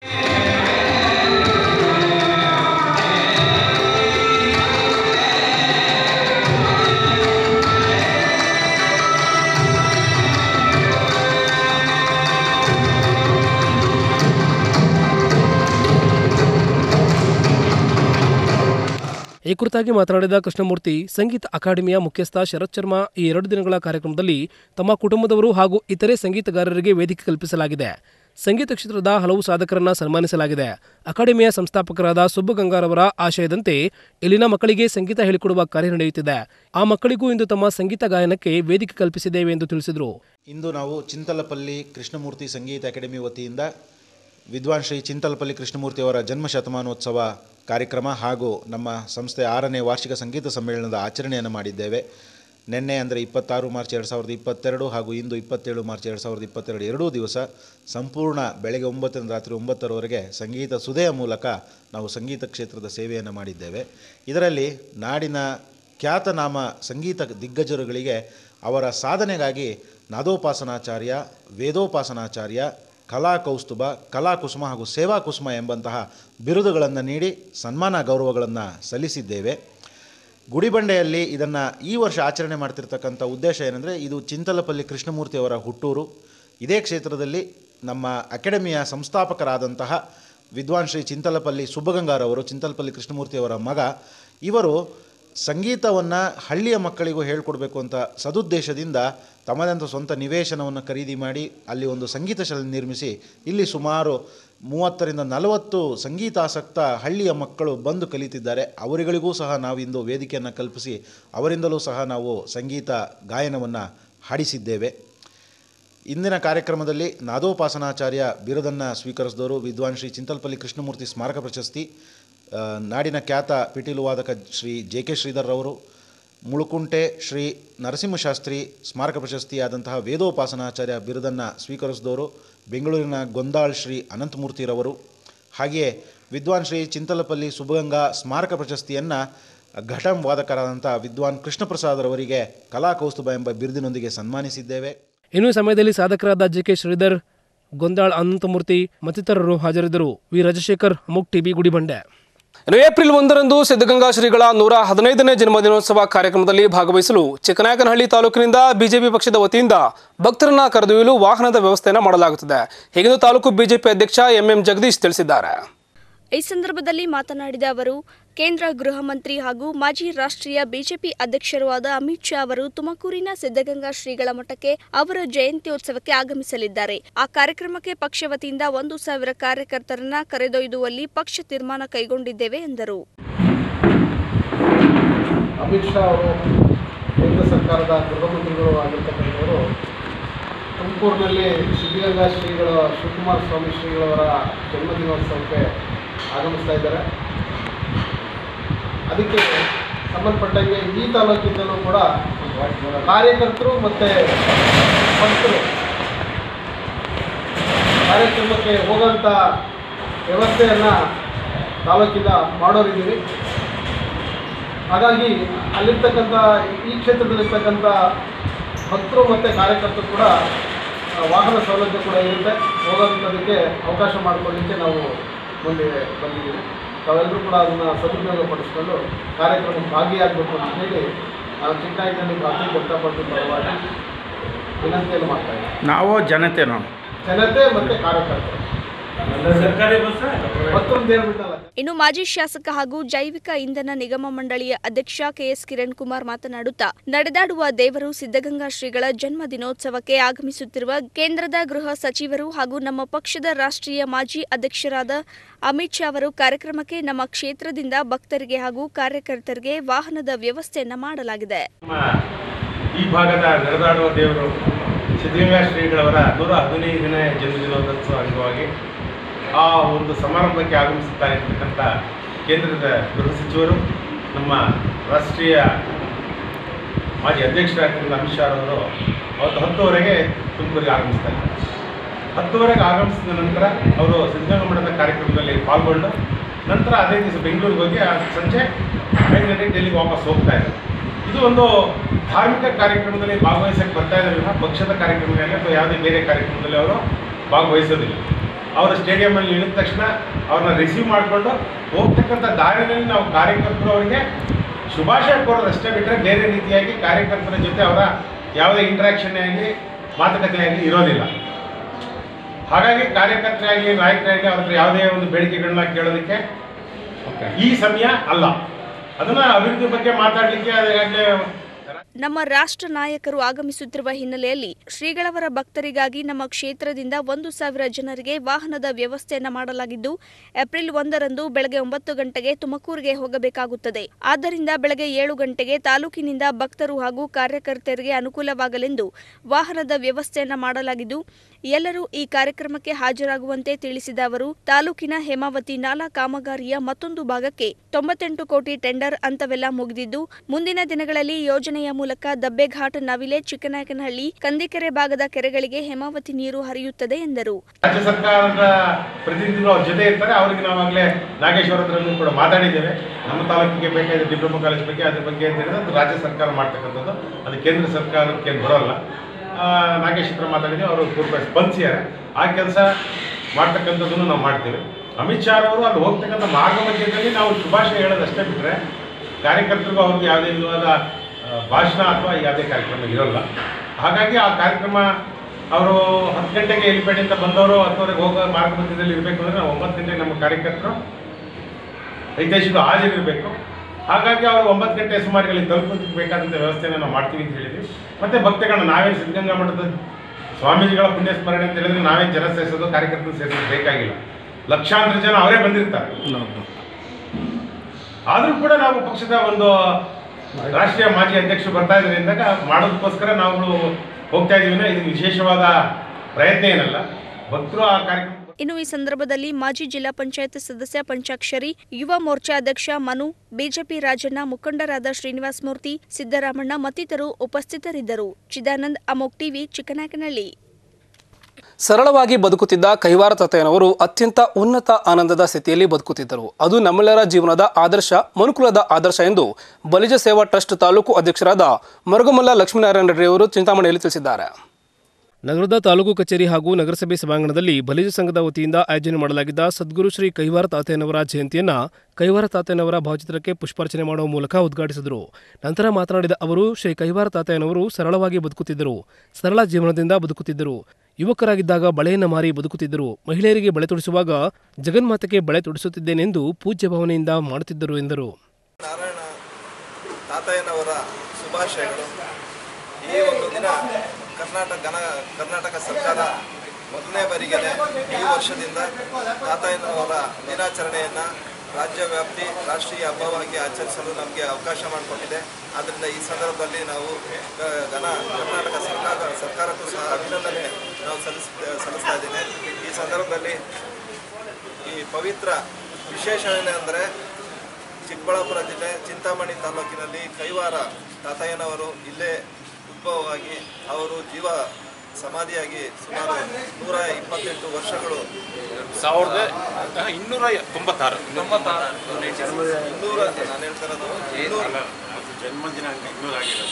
ಈ ಕುರಿತಾಗಿ ಮಾತನಾಡಿದ ಕೃಷ್ಣಮೂರ್ತಿ ಸಂಗೀತ ಅಕಾಡೆಮಿಯ ಮುಖ್ಯಸ್ಥ ಶರತ್ ಶರ್ಮಾ ಈ ಎರಡು ದಿನಗಳ ಕಾರ್ಯಕ್ರಮದಲ್ಲಿ ತಮ್ಮ ಕುಟುಂಬದವರು ಹಾಗೂ ಇತರೆ ಸಂಗೀತಗಾರರಿಗೆ ವೇದಿಕೆ ಕಲ್ಪಿಸಲಾಗಿದೆ ಸಂಗೀತ ಕ್ಷೇತ್ರದ ಹಲವು ಸಾಧಕರನ್ನ ಸನ್ಮಾನಿಸಲಾಗಿದೆ ಅಕಾಡೆಮಿಯ ಸಂಸ್ಥಾಪಕರಾದ ಸುಬ್ಬಗಂಗಾರವರ ಆಶಯದಂತೆ ಇಲ್ಲಿನ ಮಕ್ಕಳಿಗೆ ಸಂಗೀತ ಹೇಳಿಕೊಡುವ ಕಾರ್ಯ ನಡೆಯುತ್ತಿದೆ ಆ ಮಕ್ಕಳಿಗೂ ಇಂದು ತಮ್ಮ ಸಂಗೀತ ಗಾಯನಕ್ಕೆ ವೇದಿಕೆ ಕಲ್ಪಿಸಿದ್ದೇವೆ ಎಂದು ತಿಳಿಸಿದರು ಇಂದು ನಾವು ಚಿಂತಲಪಲ್ಲಿ ಕೃಷ್ಣಮೂರ್ತಿ ಸಂಗೀತ ಅಕಾಡೆಮಿ ವತಿಯಿಂದ ವಿದ್ವಾನ್ ಶ್ರೀ ಚಿಂತಲಪಲ್ಲಿ ಕೃಷ್ಣಮೂರ್ತಿಯವರ ಜನ್ಮ ಶತಮಾನೋತ್ಸವ ಕಾರ್ಯಕ್ರಮ ಹಾಗೂ ನಮ್ಮ ಸಂಸ್ಥೆಯ ಆರನೇ ವಾರ್ಷಿಕ ಸಂಗೀತ ಸಮ್ಮೇಳನದ ಆಚರಣೆಯನ್ನು ಮಾಡಿದ್ದೇವೆ ನಿನ್ನೆ ಅಂದರೆ ಇಪ್ಪತ್ತಾರು ಮಾರ್ಚ್ ಎರಡು ಸಾವಿರದ ಇಪ್ಪತ್ತೆರಡು ಹಾಗೂ ಇಂದು ಇಪ್ಪತ್ತೇಳು ಮಾರ್ಚ್ ಎರಡು ಸಾವಿರದ ಇಪ್ಪತ್ತೆರಡು ಎರಡೂ ದಿವಸ ಸಂಪೂರ್ಣ ಬೆಳಗ್ಗೆ ಒಂಬತ್ತರಿಂದ ರಾತ್ರಿ ಒಂಬತ್ತರವರೆಗೆ ಸಂಗೀತ ಸುಧೆಯ ಮೂಲಕ ನಾವು ಸಂಗೀತ ಕ್ಷೇತ್ರದ ಸೇವೆಯನ್ನು ಮಾಡಿದ್ದೇವೆ ಇದರಲ್ಲಿ ನಾಡಿನ ಖ್ಯಾತನಾಮ ಸಂಗೀತ ದಿಗ್ಗಜರುಗಳಿಗೆ ಅವರ ಸಾಧನೆಗಾಗಿ ನಾದೋಪಾಸನಾಚಾರ್ಯ ವೇದೋಪಾಸನಾಚಾರ್ಯ ಕಲಾ ಕೌಸ್ತುಭ ಕಲಾ ಕುಸುಮ ಹಾಗೂ ಸೇವಾ ಕುಸುಮ ಎಂಬಂತಹ ಬಿರುದುಗಳನ್ನು ನೀಡಿ ಸನ್ಮಾನ ಗೌರವಗಳನ್ನು ಸಲ್ಲಿಸಿದ್ದೇವೆ ಗುಡಿಬಂಡೆಯಲ್ಲಿ ಇದನ್ನು ಈ ವರ್ಷ ಆಚರಣೆ ಮಾಡ್ತಿರ್ತಕ್ಕಂಥ ಉದ್ದೇಶ ಏನಂದರೆ ಇದು ಚಿಂತಲಪಲ್ಲಿ ಕೃಷ್ಣಮೂರ್ತಿಯವರ ಹುಟ್ಟೂರು ಇದೇ ಕ್ಷೇತ್ರದಲ್ಲಿ ನಮ್ಮ ಅಕಾಡೆಮಿಯ ಸಂಸ್ಥಾಪಕರಾದಂತಹ ವಿದ್ವಾನ್ ಶ್ರೀ ಚಿಂತಲಪಲ್ಲಿ ಸುಬ್ಬಗಂಗಾರವರು ಚಿಂತಲಪಲ್ಲಿ ಕೃಷ್ಣಮೂರ್ತಿಯವರ ಮಗ ಇವರು ಸಂಗೀತವನ್ನು ಹಳ್ಳಿಯ ಮಕ್ಕಳಿಗೂ ಹೇಳ್ಕೊಡ್ಬೇಕು ಅಂತ ಸದುದ್ದೇಶದಿಂದ ತಮ್ಮದಂಥ ಸ್ವಂತ ನಿವೇಶನವನ್ನು ಖರೀದಿ ಮಾಡಿ ಅಲ್ಲಿ ಒಂದು ಸಂಗೀತ ಶಾಲೆ ನಿರ್ಮಿಸಿ ಇಲ್ಲಿ ಸುಮಾರು ಮೂವತ್ತರಿಂದ ನಲವತ್ತು ಸಂಗೀತಾಸಕ್ತ ಹಳ್ಳಿಯ ಮಕ್ಕಳು ಬಂದು ಕಲಿತಿದ್ದಾರೆ ಅವರುಗಳಿಗೂ ಸಹ ನಾವು ಇಂದು ವೇದಿಕೆಯನ್ನು ಕಲ್ಪಿಸಿ ಅವರಿಂದಲೂ ಸಹ ನಾವು ಸಂಗೀತ ಗಾಯನವನ್ನು ಹಾಡಿಸಿದ್ದೇವೆ ಇಂದಿನ ಕಾರ್ಯಕ್ರಮದಲ್ಲಿ ನಾದೋಪಾಸನಾಚಾರ್ಯ ಬಿರುದನ್ನು ಸ್ವೀಕರಿಸಿದವರು ವಿದ್ವಾನ್ ಶ್ರೀ ಚಿಂತಲ್ಪಲ್ಲಿ ಕೃಷ್ಣಮೂರ್ತಿ ಸ್ಮಾರಕ ಪ್ರಶಸ್ತಿ ಆ, ನಾಡಿನ ಖ್ಯಾತ ಪಿಟೀಲು ವಾದಕ ಶ್ರೀ ಜೆ ಕೆ ಶ್ರೀಧರ್ರವರು ಮುಳುಕುಂಟೆ ಶ್ರೀ ನರಸಿಂಹಶಾಸ್ತ್ರಿ ಸ್ಮಾರಕ ಪ್ರಶಸ್ತಿಯಾದಂತಹ ವೇದೋಪಾಸನಾಚಾರ್ಯ ಬಿರುದನ್ನು ಸ್ವೀಕರಿಸಿದವರು ಬೆಂಗಳೂರಿನ ಗೊಂದಾಳ್ ಶ್ರೀ ಅನಂತಮೂರ್ತಿರವರು ಹಾಗೆಯೇ ವಿದ್ವಾನ್ ಶ್ರೀ ಚಿಂತಲಪಲ್ಲಿ ಸುಭಗಂಗಾ ಸ್ಮಾರಕ ಪ್ರಶಸ್ತಿಯನ್ನು ಘಟಂ ವಾದಕರಾದಂಥ ವಿದ್ವಾನ್ ಕೃಷ್ಣಪ್ರಸಾದರವರಿಗೆ ಕಲಾ ಕೌಸ್ತುಭ ಎಂಬ ಬಿರುದಿನೊಂದಿಗೆ ಸನ್ಮಾನಿಸಿದ್ದೇವೆ ಇನ್ನು ಈ ಸಮಯದಲ್ಲಿ ಸಾಧಕರಾದ ಜೆ ಕೆ ಶ್ರೀಧರ್ ಗೊಂದಾಳ್ ಅನಂತಮೂರ್ತಿ ಮತ್ತಿತರರು ಹಾಜರಿದ್ದರು ವಿ ರಾಜಶೇಖರ್ ಅಮುಕ್ ಟಿಬಿ ಗುಡಿಬಂಡೆ ಇನ್ನು ಏಪ್ರಿಲ್ ಒಂದರಂದು ಸಿದ್ಧಗಂಗಾ ಶ್ರೀಗಳ ನೂರ ಹದಿನೈದನೇ ಜನ್ಮದಿನೋತ್ಸವ ಕಾರ್ಯಕ್ರಮದಲ್ಲಿ ಭಾಗವಹಿಸಲು ಚಿಕ್ಕನಾಯಕನಹಳ್ಳಿ ತಾಲೂಕಿನಿಂದ ಬಿಜೆಪಿ ಪಕ್ಷದ ವತಿಯಿಂದ ಭಕ್ತರನ್ನ ಕರೆದೊಯ್ಯಲು ವಾಹನದ ವ್ಯವಸ್ಥೆಯನ್ನು ಮಾಡಲಾಗುತ್ತದೆ ಹೀಗೆಂದು ತಾಲೂಕು ಬಿಜೆಪಿ ಅಧ್ಯಕ್ಷ ಎಂಎಂ ಜಗದೀಶ್ ತಿಳಿಸಿದ್ದಾರೆ ಈ ಸಂದರ್ಭದಲ್ಲಿ ಮಾತನಾಡಿದ ಅವರು ಕೇಂದ್ರ ಗೃಹ ಮಂತ್ರಿ ಹಾಗೂ ಮಾಜಿ ರಾಷ್ಟ್ರೀಯ ಬಿಜೆಪಿ ಅಧ್ಯಕ್ಷರೂ ಆದ ಅಮಿತ್ ಶಾ ಅವರು ತುಮಕೂರಿನ ಸಿದ್ದಗಂಗಾ ಶ್ರೀಗಳ ಮಠಕ್ಕೆ ಅವರ ಜಯಂತ್ಯೋತ್ಸವಕ್ಕೆ ಆಗಮಿಸಲಿದ್ದಾರೆ ಆ ಕಾರ್ಯಕ್ರಮಕ್ಕೆ ಪಕ್ಷ ವತಿಯಿಂದ ಒಂದು ಸಾವಿರ ಕಾರ್ಯಕರ್ತರನ್ನ ಕರೆದೊಯ್ಯುವಲ್ಲಿ ಪಕ್ಷ ತೀರ್ಮಾನ ಕೈಗೊಂಡಿದ್ದೇವೆ ಎಂದರು ಅಮಿತ್ ಶಾ ಅವರು ಕೇಂದ್ರ ಸರ್ಕಾರದ ಗೃಹ ಮಂತ್ರಿಗಳು ಆಗಿರ್ತಕ್ಕಂಥವರು ತುಮಕೂರಿನಲ್ಲಿ ಸಿದ್ಧಗಂಗಾ ಶ್ರೀಗಳ ಶಿವಕುಮಾರ ಸ್ವಾಮಿ ಶ್ರೀಗಳವರ ಜನ್ಮದಿನೋತ್ಸವಕ್ಕೆ ಆಗಮಿಸ್ತಾ ಇದ್ದಾರೆ ಅದಕ್ಕೆ ಸಂಬಂಧಪಟ್ಟಂಗೆ ಈ ತಾಲೂಕಿಂದಲೂ ಕೂಡ ಕಾರ್ಯಕರ್ತರು ಮತ್ತು ಭಕ್ತರು ಕಾರ್ಯಕ್ರಮಕ್ಕೆ ಹೋಗೋಂಥ ವ್ಯವಸ್ಥೆಯನ್ನು ತಾಲೂಕಿಂದ ಮಾಡೋರಿದ್ದೀವಿ ಹಾಗಾಗಿ ಅಲ್ಲಿರ್ತಕ್ಕಂಥ ಈ ಕ್ಷೇತ್ರದಲ್ಲಿರ್ತಕ್ಕಂಥ ಭಕ್ತರು ಮತ್ತು ಕಾರ್ಯಕರ್ತರು ಕೂಡ ಆ, ವಾಹನ ಸೌಲಭ್ಯ ಕೂಡ ಇರುತ್ತೆ ಹೋಗೋಂಥದಕ್ಕೆ ಅವಕಾಶ ಮಾಡಿಕೊಳ್ಳಿಕ್ಕೆ ನಾವು ಮುಂದೆ ಬಂದಿದ್ದೀವಿ ತಾವೆಲ್ಲರೂ ಕೂಡ ಅದನ್ನು ಸದುಪಯೋಗ ಪಡಿಸ್ಕೊಂಡು ಕಾರ್ಯಕ್ರಮಕ್ಕೆ ಭಾಗಿಯಾಗಬೇಕು ಅಂತ ಹೇಳಿ ನಾವು ಚಿಕ್ಕನಾಯಕನಲ್ಲಿ ಭಾರತೀಯ ಜನತಾ ಪಾರ್ಟಿ ಪರವಾಗಿ ವಿನಂತಿಯನ್ನು ಮಾಡ್ತಾ ಇದ್ದೀವಿ ನಾವು ಜನತೆನೋ ಜನತೆ ಮತ್ತು ಕಾರ್ಯಕರ್ತರು ಭಕ್ತರು ಹೇಳ್ಬಿಟ್ಟಲ್ಲ ಇನ್ನು ಮಾಜಿ ಶಾಸಕ ಹಾಗೂ ಜೈವಿಕ ಇಂಧನ ನಿಗಮ ಮಂಡಳಿಯ ಅಧ್ಯಕ್ಷ ಕೆಎಸ್ ಕಿರಣ್ ಕುಮಾರ್ ಮಾತನಾಡುತ್ತಾ ನಡೆದಾಡುವ ದೇವರು ಸಿದ್ದಗಂಗಾ ಶ್ರೀಗಳ ಜನ್ಮ ದಿನೋತ್ಸವಕ್ಕೆ ಆಗಮಿಸುತ್ತಿರುವ ಕೇಂದ್ರದ ಗೃಹ ಸಚಿವರು ಹಾಗೂ ನಮ್ಮ ಪಕ್ಷದ ರಾಷ್ಟ್ರೀಯ ಮಾಜಿ ಅಧ್ಯಕ್ಷರಾದ ಅಮಿತ್ ಶಾ ಅವರು ಕಾರ್ಯಕ್ರಮಕ್ಕೆ ನಮ್ಮ ಕ್ಷೇತ್ರದಿಂದ ಭಕ್ತರಿಗೆ ಹಾಗೂ ಕಾರ್ಯಕರ್ತರಿಗೆ ವಾಹನದ ವ್ಯವಸ್ಥೆಯನ್ನ ಮಾಡಲಾಗಿದೆ ನಮ್ಮ ಈ ಭಾಗದ ನಡೆದಾಡುವ ದೇವರು ಸಿದ್ಧಗಂಗಾ ಶ್ರೀಗಳವರ ನೂರ ಹದಿನೈದನೇ ಜನ್ಮದಿನೋತ್ಸವ ಅಂಗವಾಗಿ ಆ ಒಂದು ಸಮಾರಂಭಕ್ಕೆ ಆಗಮಿಸುತ್ತಾ ಇರ್ತಕ್ಕಂಥ ಕೇಂದ್ರದ ಗೃಹ ಸಚಿವರು ನಮ್ಮ ರಾಷ್ಟ್ರೀಯ ಮಾಜಿ ಅಧ್ಯಕ್ಷರಾಗಿರುವ ಅಮಿತ್ ಶಾ ಅವರು ಅವತ್ತು ಹತ್ತುವರೆಗೆ ತುಮಕೂರಿಗೆ ಆಗಮಿಸ್ತಾ ಇದ್ದಾರೆ ಹತ್ತುವರೆಗೆ ಆಗಮಿಸಿದ ನಂತರ ಅವರು ಸಿದ್ಧಗಂಗಾ ಮಠದ ಕಾರ್ಯಕ್ರಮದಲ್ಲಿ ಪಾಲ್ಗೊಂಡು ನಂತರ ಅದೇ ದಿವಸ ಬೆಂಗಳೂರಿಗೆ ಹೋಗಿ ಆ ಸಂಜೆ ಐದು ಗಂಟೆಗೆ ಡೆಲ್ಲಿಗೆ ವಾಪಸ್ ಹೋಗ್ತಾ ಇದ್ದಾರೆ ಇದು ಒಂದು ಧಾರ್ಮಿಕ ಕಾರ್ಯಕ್ರಮದಲ್ಲಿ ಭಾಗವಹಿಸಕ್ಕೆ ಬರ್ತಾ ಇದ್ದಾರೆ ಪಕ್ಷದ ಕಾರ್ಯಕ್ರಮದಲ್ಲಿ ಅಥವಾ ಯಾವುದೇ ಬೇರೆ ಕಾರ್ಯಕ್ರಮದಲ್ಲಿ ಅವರು ಭಾಗವಹಿಸೋದಿಲ್ಲ ಅವರ ಸ್ಟೇಡಿಯಮಲ್ಲಿ ಇಳಿದ ತಕ್ಷಣ ಅವ್ರನ್ನ ರಿಸೀವ್ ಮಾಡಿಕೊಂಡು ಹೋಗ್ತಕ್ಕಂಥ ದಾರಿನಲ್ಲಿ ನಾವು ಕಾರ್ಯಕರ್ತರು ಅವರಿಗೆ ಶುಭಾಶಯ ಕೋರೋದಷ್ಟೇ ಬಿಟ್ಟರೆ ಬೇರೆ ರೀತಿಯಾಗಿ ಕಾರ್ಯಕರ್ತರ ಜೊತೆ ಅವರ ಯಾವುದೇ ಇಂಟ್ರಾಕ್ಷನ್ ಆಗಲಿ ಮಾತುಕತೆ ಆಗಲಿ ಇರೋದಿಲ್ಲ ಹಾಗಾಗಿ ಕಾರ್ಯಕರ್ತರೇ ಆಗಲಿ ನಾಯಕರೇ ಆಗಲಿ ಅವ್ರ ಹತ್ರ ಯಾವುದೇ ಒಂದು ಬೇಡಿಕೆಗಳನ್ನ ಕೇಳೋದಕ್ಕೆ ಈ ಸಮಯ ಅಲ್ಲ ಅದನ್ನ ಅಭಿವೃದ್ಧಿ ಬಗ್ಗೆ ಮಾತಾಡಲಿಕ್ಕೆ ಅದಾಗಲೇ ನಮ್ಮ ರಾಷ್ಟ್ರ ನಾಯಕರು ಆಗಮಿಸುತ್ತಿರುವ ಹಿನ್ನೆಲೆಯಲ್ಲಿ ಶ್ರೀಗಳವರ ಭಕ್ತರಿಗಾಗಿ ನಮ್ಮ ಕ್ಷೇತ್ರದಿಂದ ಒಂದು ಸಾವಿರ ಜನರಿಗೆ ವಾಹನದ ವ್ಯವಸ್ಥೆಯನ್ನ ಮಾಡಲಾಗಿದ್ದು ಏಪ್ರಿಲ್ ಒಂದರಂದು ಬೆಳಗ್ಗೆ ಒಂಬತ್ತು ಗಂಟೆಗೆ ತುಮಕೂರಿಗೆ ಹೋಗಬೇಕಾಗುತ್ತದೆ ಆದ್ದರಿಂದ ಬೆಳಗ್ಗೆ ಏಳು ಗಂಟೆಗೆ ತಾಲೂಕಿನಿಂದ ಭಕ್ತರು ಹಾಗೂ ಕಾರ್ಯಕರ್ತರಿಗೆ ಅನುಕೂಲವಾಗಲೆಂದು ವಾಹನದ ವ್ಯವಸ್ಥೆಯನ್ನ ಮಾಡಲಾಗಿದ್ದು ಎಲ್ಲರೂ ಈ ಕಾರ್ಯಕ್ರಮಕ್ಕೆ ಹಾಜರಾಗುವಂತೆ ತಿಳಿಸಿದ ಅವರು ತಾಲೂಕಿನ ಹೇಮಾವತಿ ನಾಲಾ ಕಾಮಗಾರಿಯ ಮತ್ತೊಂದು ಭಾಗಕ್ಕೆ ತೊಂಬತ್ತೆಂಟು ಕೋಟಿ ಟೆಂಡರ್ ಅಂತವೆಲ್ಲ ಮುಗಿದಿದ್ದು ಮುಂದಿನ ದಿನಗಳಲ್ಲಿ ಯೋಜನೆಯ ಮೂಲಕ ದಬ್ಬೆಘಾಟ್ ನವಿಲೆ ಚಿಕ್ಕನಾಯಕನಹಳ್ಳಿ ಕಂದಿಕೆರೆ ಭಾಗದ ಕೆರೆಗಳಿಗೆ ಹೇಮಾವತಿ ನೀರು ಹರಿಯುತ್ತದೆ ಎಂದರು ರಾಜ್ಯ ಸರ್ಕಾರದ ಪ್ರತಿನಿಧಿಗಳು ಅವ್ರ ಜೊತೆ ಇರ್ತಾರೆ ಅವರಿಗೆ ನಾವಾಗಲೇ ನಾಗೇಶ್ವರ ಹತ್ರನೂ ಕೂಡ ಮಾತಾಡಿದ್ದೇವೆ ನಮ್ಮ ತಾಲೂಕಿಗೆ ಬೇಕಾದ ಡಿಪ್ಲೊಮಾ ಕಾಲೇಜ್ ಬಗ್ಗೆ ಅದ್ರ ಬಗ್ಗೆ ಅಂತ ಹೇಳಿದ್ರೆ ಅದು ರಾಜ್ಯ ಸರ್ಕಾರ ಮಾಡ್ತಕ್ಕಂಥದ್ದು ಅದು ಕೇಂದ್ರ ಸರ್ಕಾರಕ್ಕೆ ಏನ್ ಬರೋಲ್ಲ ಆ, ನಾಗೇಶ್ ಹತ್ರ ಮಾತಾಡಿದ್ದೀವಿ ಅವರು ಪೂರ್ವ ಸ್ಪಂದಿಸಿದ್ದಾರೆ ಆ ಕೆಲಸ ಮಾಡ್ತಕ್ಕಂಥದ್ದನ್ನು ನಾವು ಮಾಡ್ತೀವಿ ಅಮಿತ್ ಶಾ ಅವರು ಅಲ್ಲಿ ಹೋಗ್ತಕ್ಕಂಥ ಮಾರ್ಗ ಮಧ್ಯದಲ್ಲಿ ನಾವು ಶುಭಾಶಯ ಹೇಳೋದಷ್ಟೇ ಬಿಟ್ಟರೆ ಕಾರ್ಯಕರ್ತರಿಗೂ ಅವ್ರಿಗೆ ಯಾವುದೇ ವಿಧವಾದ ಆ, ಭಾಷಣ ಅಥವಾ ಯಾವುದೇ ಕಾರ್ಯಕ್ರಮ ಇರೋಲ್ಲ ಹಾಗಾಗಿ ಆ ಕಾರ್ಯಕ್ರಮ ಅವರು ಹತ್ತು ಗಂಟೆಗೆ ಹೆಲಿಪ್ಯಾಡಿಂದ ಬಂದವರು ಹತ್ತುವರೆಗೆ ಹೋಗೋ ಮಾರ್ಗ ಮಧ್ಯದಲ್ಲಿ ಇರಬೇಕು ಅಂದರೆ ನಾವು ಒಂಬತ್ತು ಗಂಟೆಗೆ ನಮ್ಮ ಕಾರ್ಯಕರ್ತರು ಐತಿಹಾಸಿಕ ಹಾಜರಿರಬೇಕು ಹಾಗಾಗಿ ಅವರು ಒಂಬತ್ತು ಗಂಟೆ ಸುಮಾರಿಗೆ ಅಲ್ಲಿ ತಲುಪೋದಕ್ಕೆ ಬೇಕಾದಂಥ ವ್ಯವಸ್ಥೆನ ನಾವು ಮಾಡ್ತೀವಿ ಅಂತ ಹೇಳಿದ್ವಿ ಮತ್ತು ಭಕ್ತಗಳನ್ನ ನಾವೇ ಸಿದ್ಧಗಂಗಾ ಮಠದ ಸ್ವಾಮೀಜಿಗಳ ಪುಣ್ಯ ಸ್ಮರಣೆ ಅಂತ ಹೇಳಿದ್ರೆ ನಾವೇ ಜನ ಸೇರಿಸೋದು ಕಾರ್ಯಕರ್ತರು ಸೇರಿಸೋದು ಬೇಕಾಗಿಲ್ಲ ಲಕ್ಷಾಂತರ ಜನ ಅವರೇ ಬಂದಿರ್ತಾರೆ ಆದರೂ ಕೂಡ ನಾವು ಪಕ್ಷದ ಒಂದು ರಾಷ್ಟ್ರೀಯ ಮಾಜಿ ಅಧ್ಯಕ್ಷರು ಬರ್ತಾ ಇದ್ದಾರೆ ಅಂದಾಗ ಮಾಡೋದಕ್ಕೋಸ್ಕರ ನಾವು ಹೋಗ್ತಾ ಇದೀವಿ ಇದು ವಿಶೇಷವಾದ ಪ್ರಯತ್ನ ಏನಲ್ಲ ಭಕ್ತರು ಆ ಕಾರ್ಯಕ್ರಮ ಇನ್ನು ಈ ಸಂದರ್ಭದಲ್ಲಿ ಮಾಜಿ ಜಿಲ್ಲಾ ಪಂಚಾಯತ್ ಸದಸ್ಯ ಪಂಚಾಕ್ಷರಿ ಯುವ ಮೋರ್ಚಾ ಅಧ್ಯಕ್ಷ ಮನು ಬಿಜೆಪಿ ರಾಜಣ್ಣ ಮುಖಂಡರಾದ ಶ್ರೀನಿವಾಸ ಮೂರ್ತಿ ಸಿದ್ದರಾಮಣ್ಣ ಮತ್ತಿತರರು ಉಪಸ್ಥಿತರಿದ್ದರು ಚಿದಾನಂದ್ ಅಮೋಕ್ ಟಿವಿ ಚಿಕ್ಕನಾಯಕನಹಳ್ಳಿ ಸರಳವಾಗಿ ಬದುಕುತ್ತಿದ್ದ ಕೈವಾರ ತಾತಯ್ಯನವರು ಅತ್ಯಂತ ಉನ್ನತ ಆನಂದದ ಸ್ಥಿತಿಯಲ್ಲಿ ಬದುಕುತ್ತಿದ್ದರು ಅದು ನಮ್ಮೆಲ್ಲರ ಜೀವನದ ಆದರ್ಶ ಮನುಕುಲದ ಆದರ್ಶ ಎಂದು ಬಲಿಜ ಸೇವಾ ಟ್ರಸ್ಟ್ ತಾಲೂಕು ಅಧ್ಯಕ್ಷರಾದ ಮರುಗಮಲ್ಲ ಲಕ್ಷ್ಮೀನಾರಾಯಣ ರೆಡ್ಡಿ ಅವರು ಚಿಂತಾಮಣಿಯಲ್ಲಿ ತಿಳಿಸಿದ್ದಾರೆ ನಗರದ ತಾಲೂಕು ಕಚೇರಿ ಹಾಗೂ ನಗರಸಭೆ ಸಭಾಂಗಣದಲ್ಲಿ ಬಲಿಜ ಸಂಘದ ವತಿಯಿಂದ ಆಯೋಜನೆ ಮಾಡಲಾಗಿದ್ದ ಸದ್ಗುರು ಶ್ರೀ ಕೈವಾರ ತಾತಯ್ಯನವರ ಜಯಂತಿಯನ್ನ ಕೈವಾರ ತಾತಯ್ಯನವರ ಭಾವಚಿತ್ರಕ್ಕೆ ಪುಷ್ಪಾರ್ಚನೆ ಮಾಡುವ ಮೂಲಕ ಉದ್ಘಾಟಿಸಿದರು ನಂತರ ಮಾತನಾಡಿದ ಅವರು ಶ್ರೀ ಕೈವಾರ ತಾತಯ್ಯನವರು ಸರಳವಾಗಿ ಬದುಕುತ್ತಿದ್ದರು ಸರಳ ಜೀವನದಿಂದ ಬದುಕುತ್ತಿದ್ದರು ಯುವಕರಾಗಿದ್ದಾಗ ಬಳೆಯನ್ನು ಮಾರಿ ಬದುಕುತ್ತಿದ್ದರು ಮಹಿಳೆಯರಿಗೆ ಬಳೆ ತೊಡಿಸುವಾಗ ಜಗನ್ಮಾತೆಗೆ ಬಳೆ ತೊಡಿಸುತ್ತಿದ್ದೇನೆಂದು ಪೂಜ್ಯ ಭಾವನೆಯಿಂದ ಮಾಡುತ್ತಿದ್ದರು ಎಂದರು ನಾರಾಯಣ ತಾತಯ್ಯನವರ ಶುಭಾಶಯಗಳು ಈ ಒಂದು ದಿನ ಕರ್ನಾಟಕ ಗಣ ಕರ್ನಾಟಕ ಸರ್ಕಾರ ಮೊದಲನೇ ಬಾರಿಗೆ ಈ ವರ್ಷದಿಂದ ತಾತಯ್ಯನವರ ದಿನಾಚರಣೆಯನ್ನು ರಾಜ್ಯ ವ್ಯಾಪ್ತಿ ರಾಷ್ಟ್ರೀಯ ಹಬ್ಬವಾಗಿ ಆಚರಿಸಲು ನಮಗೆ ಅವಕಾಶ ಮಾಡಿಕೊಟ್ಟಿದೆ ಆದ್ದರಿಂದ ಈ ಸಂದರ್ಭದಲ್ಲಿ ನಾವು ಗ- ಘನ ಕರ್ನಾಟಕ ಸರ್ಕಾರ ಸರ್ಕಾರಕ್ಕೂ ಸಹ ಅಭಿನಂದನೆ ನಾವು ಸಲ್ಲಿಸ್ ಸಲ್ಲಿಸ್ತಾ ಇದ್ದೇನೆ ಈ ಸಂದರ್ಭದಲ್ಲಿ ಈ ಪವಿತ್ರ ವಿಶೇಷವೇನೆಂದರೆ ಚಿಕ್ಕಬಳ್ಳಾಪುರ ಜಿಲ್ಲೆ ಚಿಂತಾಮಣಿ ತಾಲೂಕಿನಲ್ಲಿ ಕೈವಾರ ತಾತಯ್ಯನವರು ಇಲ್ಲೇ ಉದ್ಭವವಾಗಿ ಅವರು ಜೀವ ಸಮಾಧಿಯಾಗಿ ಸುಮಾರು ನೂರ ಇಪ್ಪತ್ತೆಂಟು ವರ್ಷಗಳು ಸಾವಿರದ ಇನ್ನೂರ ತೊಂಬತ್ತಾರು ಇನ್ನೂರ ನಾನು ಹೇಳ್ತಾ ಇರೋದು ಇನ್ನೂರ ಜನ್ಮ ದಿನಾಂಕ ಇನ್ನೂರ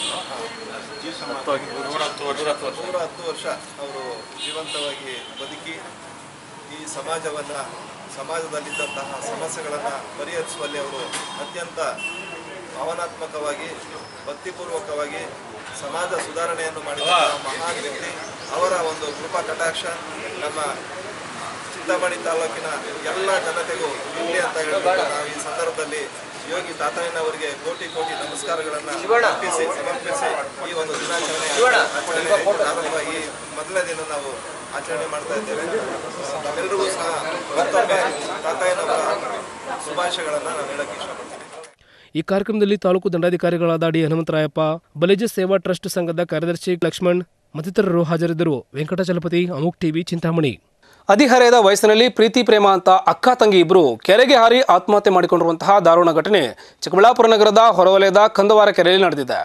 ಆಗಿರೋದು ನೂರ ಹತ್ತು ವರ್ಷ ನೂರ ಹತ್ತು ವರ್ಷ ಅವರು ಜೀವಂತವಾಗಿ ಬದುಕಿ ಈ ಸಮಾಜವನ್ನು ಸಮಾಜದಲ್ಲಿದ್ದಂತಹ ಸಮಸ್ಯೆಗಳನ್ನು ಪರಿಹರಿಸುವಲ್ಲಿ ಅವರು ಅತ್ಯಂತ ಭಾವನಾತ್ಮಕವಾಗಿ ಭಕ್ತಿಪೂರ್ವಕವಾಗಿ ಸಮಾಜ ಸುಧಾರಣೆಯನ್ನು ಮಾಡಿದ ಮಹಾನ್ ವ್ಯಕ್ತಿ ಅವರ ಒಂದು ಕೃಪಾ ಕಟಾಕ್ಷ ನಮ್ಮ ಚಿಂತಾಮಣಿ ತಾಲೂಕಿನ ಎಲ್ಲ ಜನತೆಗೂ ಇರಲಿ ಅಂತ ಹೇಳ್ಬಿಟ್ಟು ನಾವು ಈ ಸಂದರ್ಭದಲ್ಲಿ ಯೋಗಿ ತಾತಯ್ಯನವರಿಗೆ ಕೋಟಿ ಕೋಟಿ ನಮಸ್ಕಾರಗಳನ್ನು ಅರ್ಪಿಸಿ ಸಮರ್ಪಿಸಿ ಈ ಒಂದು ದಿನಾಚರಣೆ ಆಚರಣೆ ಪ್ರಾರಂಭ ಈ ಮೊದಲನೇ ದಿನ ನಾವು ಆಚರಣೆ ಮಾಡ್ತಾ ಇದ್ದೇವೆ ನಾವೆಲ್ಲರಿಗೂ ಸಹ ಮತ್ತೊಮ್ಮೆ ತಾತಯ್ಯನವರ ಶುಭಾಶಯಗಳನ್ನು ನಾವು ಹೇಳಕ್ಕೆ ಇಷ್ಟಪಡ್ತೀನಿ ಈ ಕಾರ್ಯಕ್ರಮದಲ್ಲಿ ತಾಲೂಕು ದಂಡಾಧಿಕಾರಿಗಳಾದ ಡಿ ಹನುಮಂತರಾಯಪ್ಪ ಬಲಿಜ ಸೇವಾ ಟ್ರಸ್ಟ್ ಸಂಘದ ಕಾರ್ಯದರ್ಶಿ ಲಕ್ಷ್ಮಣ್ ಮತ್ತಿತರರು ಹಾಜರಿದ್ದರು ವೆಂಕಟಾಚಲಪತಿ ಅಮುಕ್ ಟಿವಿ ಚಿಂತಾಮಣಿ ಹದಿಹರೆಯದ ವಯಸ್ಸಿನಲ್ಲಿ ಪ್ರೀತಿ ಪ್ರೇಮ ಅಂತ ಅಕ್ಕ ತಂಗಿ ಇಬ್ಬರು ಕೆರೆಗೆ ಹಾರಿ ಆತ್ಮಹತ್ಯೆ ಮಾಡಿಕೊಂಡಿರುವಂತಹ ದಾರುಣ ಘಟನೆ ಚಿಕ್ಕಬಳ್ಳಾಪುರ ನಗರದ ಹೊರವಲಯದ ಕಂದವಾರ ಕೆರೆಯಲ್ಲಿ ನಡೆದಿದೆ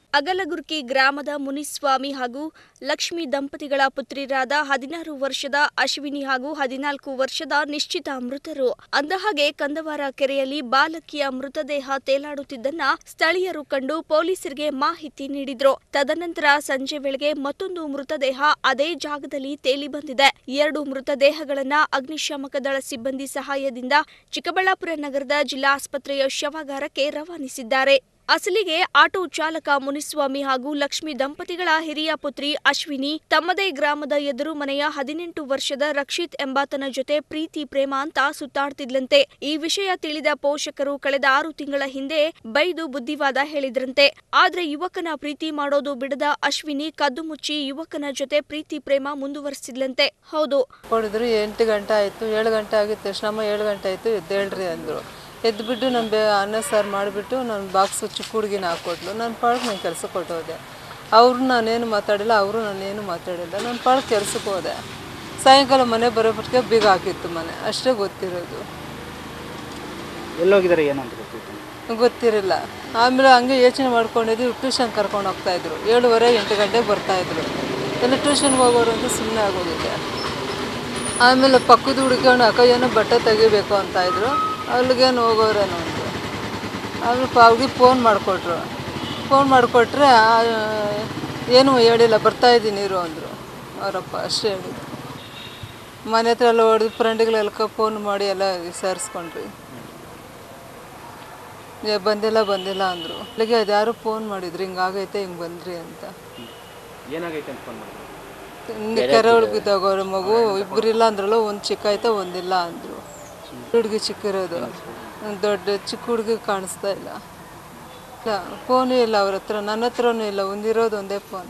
ಅಗಲಗುರ್ಕಿ ಗ್ರಾಮದ ಮುನಿಸ್ವಾಮಿ ಹಾಗೂ ಲಕ್ಷ್ಮಿ ದಂಪತಿಗಳ ಪುತ್ರಿರಾದ ಹದಿನಾರು ವರ್ಷದ ಅಶ್ವಿನಿ ಹಾಗೂ ಹದಿನಾಲ್ಕು ವರ್ಷದ ನಿಶ್ಚಿತ ಮೃತರು ಅಂದಹಾಗೆ ಕಂದವಾರ ಕೆರೆಯಲ್ಲಿ ಬಾಲಕಿಯ ಮೃತದೇಹ ತೇಲಾಡುತ್ತಿದ್ದನ್ನ ಸ್ಥಳೀಯರು ಕಂಡು ಪೊಲೀಸರಿಗೆ ಮಾಹಿತಿ ನೀಡಿದ್ರು ತದನಂತರ ಸಂಜೆ ವೇಳೆಗೆ ಮತ್ತೊಂದು ಮೃತದೇಹ ಅದೇ ಜಾಗದಲ್ಲಿ ತೇಲಿ ಬಂದಿದೆ ಎರಡು ಮೃತದೇಹಗಳನ್ನ ಅಗ್ನಿಶಾಮಕ ದಳ ಸಿಬ್ಬಂದಿ ಸಹಾಯದಿಂದ ಚಿಕ್ಕಬಳ್ಳಾಪುರ ನಗರದ ಜಿಲ್ಲಾ ಆಸ್ಪತ್ರೆಯ ಶವಾಗಾರಕ್ಕೆ ರವಾನಿಸಿದ್ದಾರೆ ಅಸಲಿಗೆ ಆಟೋ ಚಾಲಕ ಮುನಿಸ್ವಾಮಿ ಹಾಗೂ ಲಕ್ಷ್ಮಿ ದಂಪತಿಗಳ ಹಿರಿಯ ಪುತ್ರಿ ಅಶ್ವಿನಿ ತಮ್ಮದೇ ಗ್ರಾಮದ ಎದುರು ಮನೆಯ ಹದಿನೆಂಟು ವರ್ಷದ ರಕ್ಷಿತ್ ಎಂಬಾತನ ಜೊತೆ ಪ್ರೀತಿ ಪ್ರೇಮ ಅಂತ ಸುತ್ತಾಡ್ತಿದ್ಲಂತೆ ಈ ವಿಷಯ ತಿಳಿದ ಪೋಷಕರು ಕಳೆದ ಆರು ತಿಂಗಳ ಹಿಂದೆ ಬೈದು ಬುದ್ಧಿವಾದ ಹೇಳಿದ್ರಂತೆ ಆದ್ರೆ ಯುವಕನ ಪ್ರೀತಿ ಮಾಡೋದು ಬಿಡದ ಅಶ್ವಿನಿ ಕದ್ದು ಮುಚ್ಚಿ ಯುವಕನ ಜೊತೆ ಪ್ರೀತಿ ಪ್ರೇಮ ಮುಂದುವರಿಸಿದ್ಲಂತೆ ಹೌದು ಹೊಡೆದ್ರು ಎಂಟು ಗಂಟೆ ಆಯಿತು ಏಳು ಗಂಟೆ ಆಗಿದ ತಕ್ಷಣ ಅಮ್ಮ ಏಳು ಗಂಟೆ ಆಯಿತು ಎದ್ದೇಳ್ರಿ ಅಂದರು ಎದ್ದುಬಿಟ್ಟು ನಾನು ಬೇ ಅನ್ನ ಸಾರು ಮಾಡಿಬಿಟ್ಟು ನಾನು ಬಾಕ್ಸು ಚಿಕ್ಕ ಹುಡುಗಿನ ಹಾಕ್ಕೊಟ್ಲು ನನ್ನ ಪಾಳಕ್ಕೆ ನಾನು ಕೆಲಸಕ್ಕೆ ಹೊಟ್ಟೋದೆ ಅವರು ನಾನೇನು ಮಾತಾಡಿಲ್ಲ ಅವರು ನಾನೇನು ಮಾತಾಡಿಲ್ಲ ನನ್ನ ಪಾಳಕ್ಕೆ ಕೆಲಸಕ್ಕೆ ಹೋದೆ ಸಾಯಂಕಾಲ ಮನೆ ಬರೋಬಿಟ್ಟಿಗೆ ಬೀಗ ಹಾಕಿತ್ತು ಮನೆ ಅಷ್ಟೇ ಗೊತ್ತಿರೋದು ಎಲ್ಲೋಗಿದ್ದಾರೆ ಏನಂತ ಗೊತ್ತಿತ್ತು ಗೊತ್ತಿರಲಿಲ್ಲ ಆಮೇಲೆ ಹಂಗೆ ಯೋಚನೆ ಮಾಡ್ಕೊಂಡಿದ್ವಿ ಟ್ಯೂಷನ್ ಕರ್ಕೊಂಡು ಹೋಗ್ತಾಯಿದ್ರು ಏಳುವರೆ ಎಂಟು ಗಂಟೆಗೆ ಬರ್ತಾಯಿದ್ರು ಎಲ್ಲ ಟ್ಯೂಷನ್ಗೆ ಹೋಗೋರು ಅಂತ ಸುಮ್ಮನೆ ಆಗೋಗಿದೆ ಆಮೇಲೆ ಪಕ್ಕದ ಹುಡುಕೊಂಡು ಅಕ್ಕ ಏನೋ ಬಟ್ಟೆ ತೆಗಿಬೇಕು ಅಂತ ಇದ್ರು ಅಲ್ಲಿಗೇನು ಹೋಗೋರೇನೋ ಅಂತ ಆಮೇಲೆ ಪ ಅವ್ರಿಗೆ ಫೋನ್ ಮಾಡಿಕೊಟ್ರು ಫೋನ್ ಮಾಡಿಕೊಟ್ರೆ ಏನೂ ಹೇಳಿಲ್ಲ ಬರ್ತಾ ಇದ್ದೀನಿ ಇರು ಅಂದರು ಅವರಪ್ಪ ಅಷ್ಟೇ ಹೇಳಿದ್ರು ಮನೆ ಹತ್ರ ಎಲ್ಲ ಹೊಡೆದು ಫ್ರೆಂಡ್ಗಳೆಲ್ಲ ಫೋನ್ ಮಾಡಿ ಎಲ್ಲ ವಿಚಾರಿಸ್ಕೊಂಡ್ರಿ ಏ ಬಂದಿಲ್ಲ ಬಂದಿಲ್ಲ ಅಂದರು ಅಲ್ಲಿಗೆ ಅದು ಯಾರು ಫೋನ್ ಮಾಡಿದ್ರು ಹಿಂಗಾಗೈತೆ ಹಿಂಗೆ ಬಂದ್ರಿ ಅಂತ ಏನಾಗೈತೆ ಅಂತ ಫೋನ್ ಮಾಡಿದ್ರು ಹಿಂಗೆ ಕೆರೆ ಒಳಗಿದ್ದಾಗ ಅವ್ರ ಮಗು ಇಬ್ಬರಿಲ್ಲ ಅಂದ್ರಲ್ಲ ಒಂದು ಚಿಕ್ಕ ಆಯ್ತಾ ಒಂದಿಲ್ಲ ಅಂದರು ಹುಡುಗಿ ಚಿಕ್ಕಿರೋದು ಒಂದ್ ದೊಡ್ಡ ಚಿಕ್ಕ ಹುಡುಗಿ ಕಾಣಿಸ್ತಾ ಇಲ್ಲ ಇಲ್ಲ ಫೋನು ಇಲ್ಲ ಅವ್ರ ಹತ್ರ ನನ್ನ ಹತ್ರನೂ ಇಲ್ಲ ಒಂದಿರೋದು ಒಂದೇ ಫೋನ್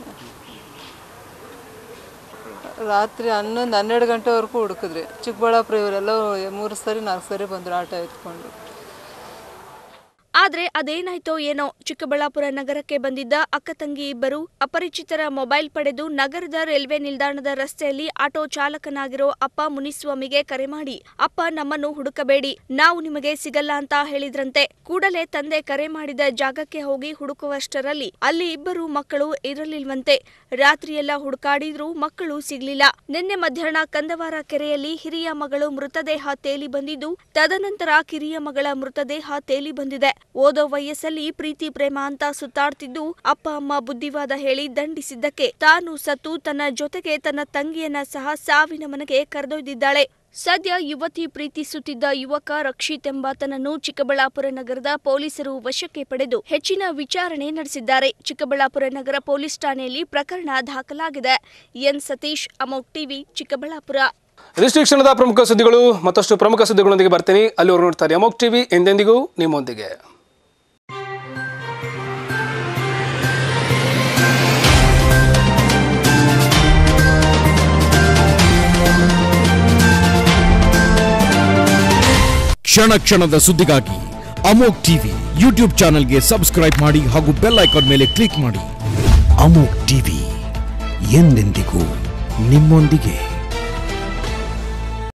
ರಾತ್ರಿ ಹನ್ನೊಂದು ಹನ್ನೆರಡು ಗಂಟೆವರೆಗೂ ಹುಡುಕಿದ್ರಿ ಚಿಕ್ಕಬಳ್ಳಾಪುರ ಇವರೆಲ್ಲ ಮೂರು ಸರಿ ನಾಲ್ಕು ಸರಿ ಬಂದರು ಆಟ ಎತ್ಕೊಂಡು ಆದ್ರೆ ಅದೇನಾಯ್ತೋ ಏನೋ ಚಿಕ್ಕಬಳ್ಳಾಪುರ ನಗರಕ್ಕೆ ಬಂದಿದ್ದ ಅಕ್ಕ ತಂಗಿ ಇಬ್ಬರು ಅಪರಿಚಿತರ ಮೊಬೈಲ್ ಪಡೆದು ನಗರದ ರೈಲ್ವೆ ನಿಲ್ದಾಣದ ರಸ್ತೆಯಲ್ಲಿ ಆಟೋ ಚಾಲಕನಾಗಿರೋ ಅಪ್ಪ ಮುನಿಸ್ವಾಮಿಗೆ ಕರೆ ಮಾಡಿ ಅಪ್ಪ ನಮ್ಮನ್ನು ಹುಡುಕಬೇಡಿ ನಾವು ನಿಮಗೆ ಸಿಗಲ್ಲ ಅಂತ ಹೇಳಿದ್ರಂತೆ ಕೂಡಲೇ ತಂದೆ ಕರೆ ಮಾಡಿದ ಜಾಗಕ್ಕೆ ಹೋಗಿ ಹುಡುಕುವಷ್ಟರಲ್ಲಿ ಅಲ್ಲಿ ಇಬ್ಬರು ಮಕ್ಕಳು ಇರಲಿಲ್ವಂತೆ ರಾತ್ರಿಯೆಲ್ಲ ಹುಡುಕಾಡಿದ್ರೂ ಮಕ್ಕಳು ಸಿಗ್ಲಿಲ್ಲ ನಿನ್ನೆ ಮಧ್ಯಾಹ್ನ ಕಂದವಾರ ಕೆರೆಯಲ್ಲಿ ಹಿರಿಯ ಮಗಳು ಮೃತದೇಹ ತೇಲಿ ಬಂದಿದ್ದು ತದನಂತರ ಕಿರಿಯ ಮಗಳ ಮೃತದೇಹ ತೇಲಿ ಬಂದಿದೆ ಓದೋ ವಯಸ್ಸಲ್ಲಿ ಪ್ರೀತಿ ಪ್ರೇಮ ಅಂತ ಸುತ್ತಾಡ್ತಿದ್ದು ಅಪ್ಪ ಅಮ್ಮ ಬುದ್ಧಿವಾದ ಹೇಳಿ ದಂಡಿಸಿದ್ದಕ್ಕೆ ತಾನು ಸತ್ತು ತನ್ನ ಜೊತೆಗೆ ತನ್ನ ತಂಗಿಯನ್ನ ಸಹ ಸಾವಿನ ಮನೆಗೆ ಕರೆದೊಯ್ದಿದ್ದಾಳೆ ಸದ್ಯ ಯುವತಿ ಪ್ರೀತಿಸುತ್ತಿದ್ದ ಯುವಕ ರಕ್ಷಿತ್ ಎಂಬಾತನನ್ನು ಚಿಕ್ಕಬಳ್ಳಾಪುರ ನಗರದ ಪೊಲೀಸರು ವಶಕ್ಕೆ ಪಡೆದು ಹೆಚ್ಚಿನ ವಿಚಾರಣೆ ನಡೆಸಿದ್ದಾರೆ ಚಿಕ್ಕಬಳ್ಳಾಪುರ ನಗರ ಪೊಲೀಸ್ ಠಾಣೆಯಲ್ಲಿ ಪ್ರಕರಣ ದಾಖಲಾಗಿದೆ ಎನ್ ಸತೀಶ್ ಅಮೋಕ್ ಟಿವಿ ಚಿಕ್ಕಬಳ್ಳಾಪುರ ಇದಿಷ್ಟು ಈ ಕ್ಷಣದ ಪ್ರಮುಖ ಸುದ್ದಿಗಳು ಮತ್ತಷ್ಟು ಪ್ರಮುಖ ಸುದ್ದಿಗಳೊಂದಿಗೆ ಬರ್ತೀನಿ ಅಲ್ಲಿವರೆಗೂ ನೋಡ್ತಾರೆ ಅಮೋಕ್ ಟಿವಿ ಎಂದೆಂದಿಗೂ ನಿಮ್ಮೊಂದಿಗೆ ಕ್ಷಣ ಕ್ಷಣದ ಸುದ್ದಿಗಾಗಿ ಅಮೋಕ್ ಟಿವಿ ಯೂಟ್ಯೂಬ್ ಚಾನೆಲ್ಗೆ ಸಬ್ಸ್ಕ್ರೈಬ್ ಮಾಡಿ ಹಾಗೂ ಬೆಲ್ ಐಕಾನ್ ಮೇಲೆ ಕ್ಲಿಕ್ ಮಾಡಿ ಅಮೋಕ್ ಟಿವಿ ಎಂದೆಂದಿಗೂ ನಿಮ್ಮೊಂದಿಗೆ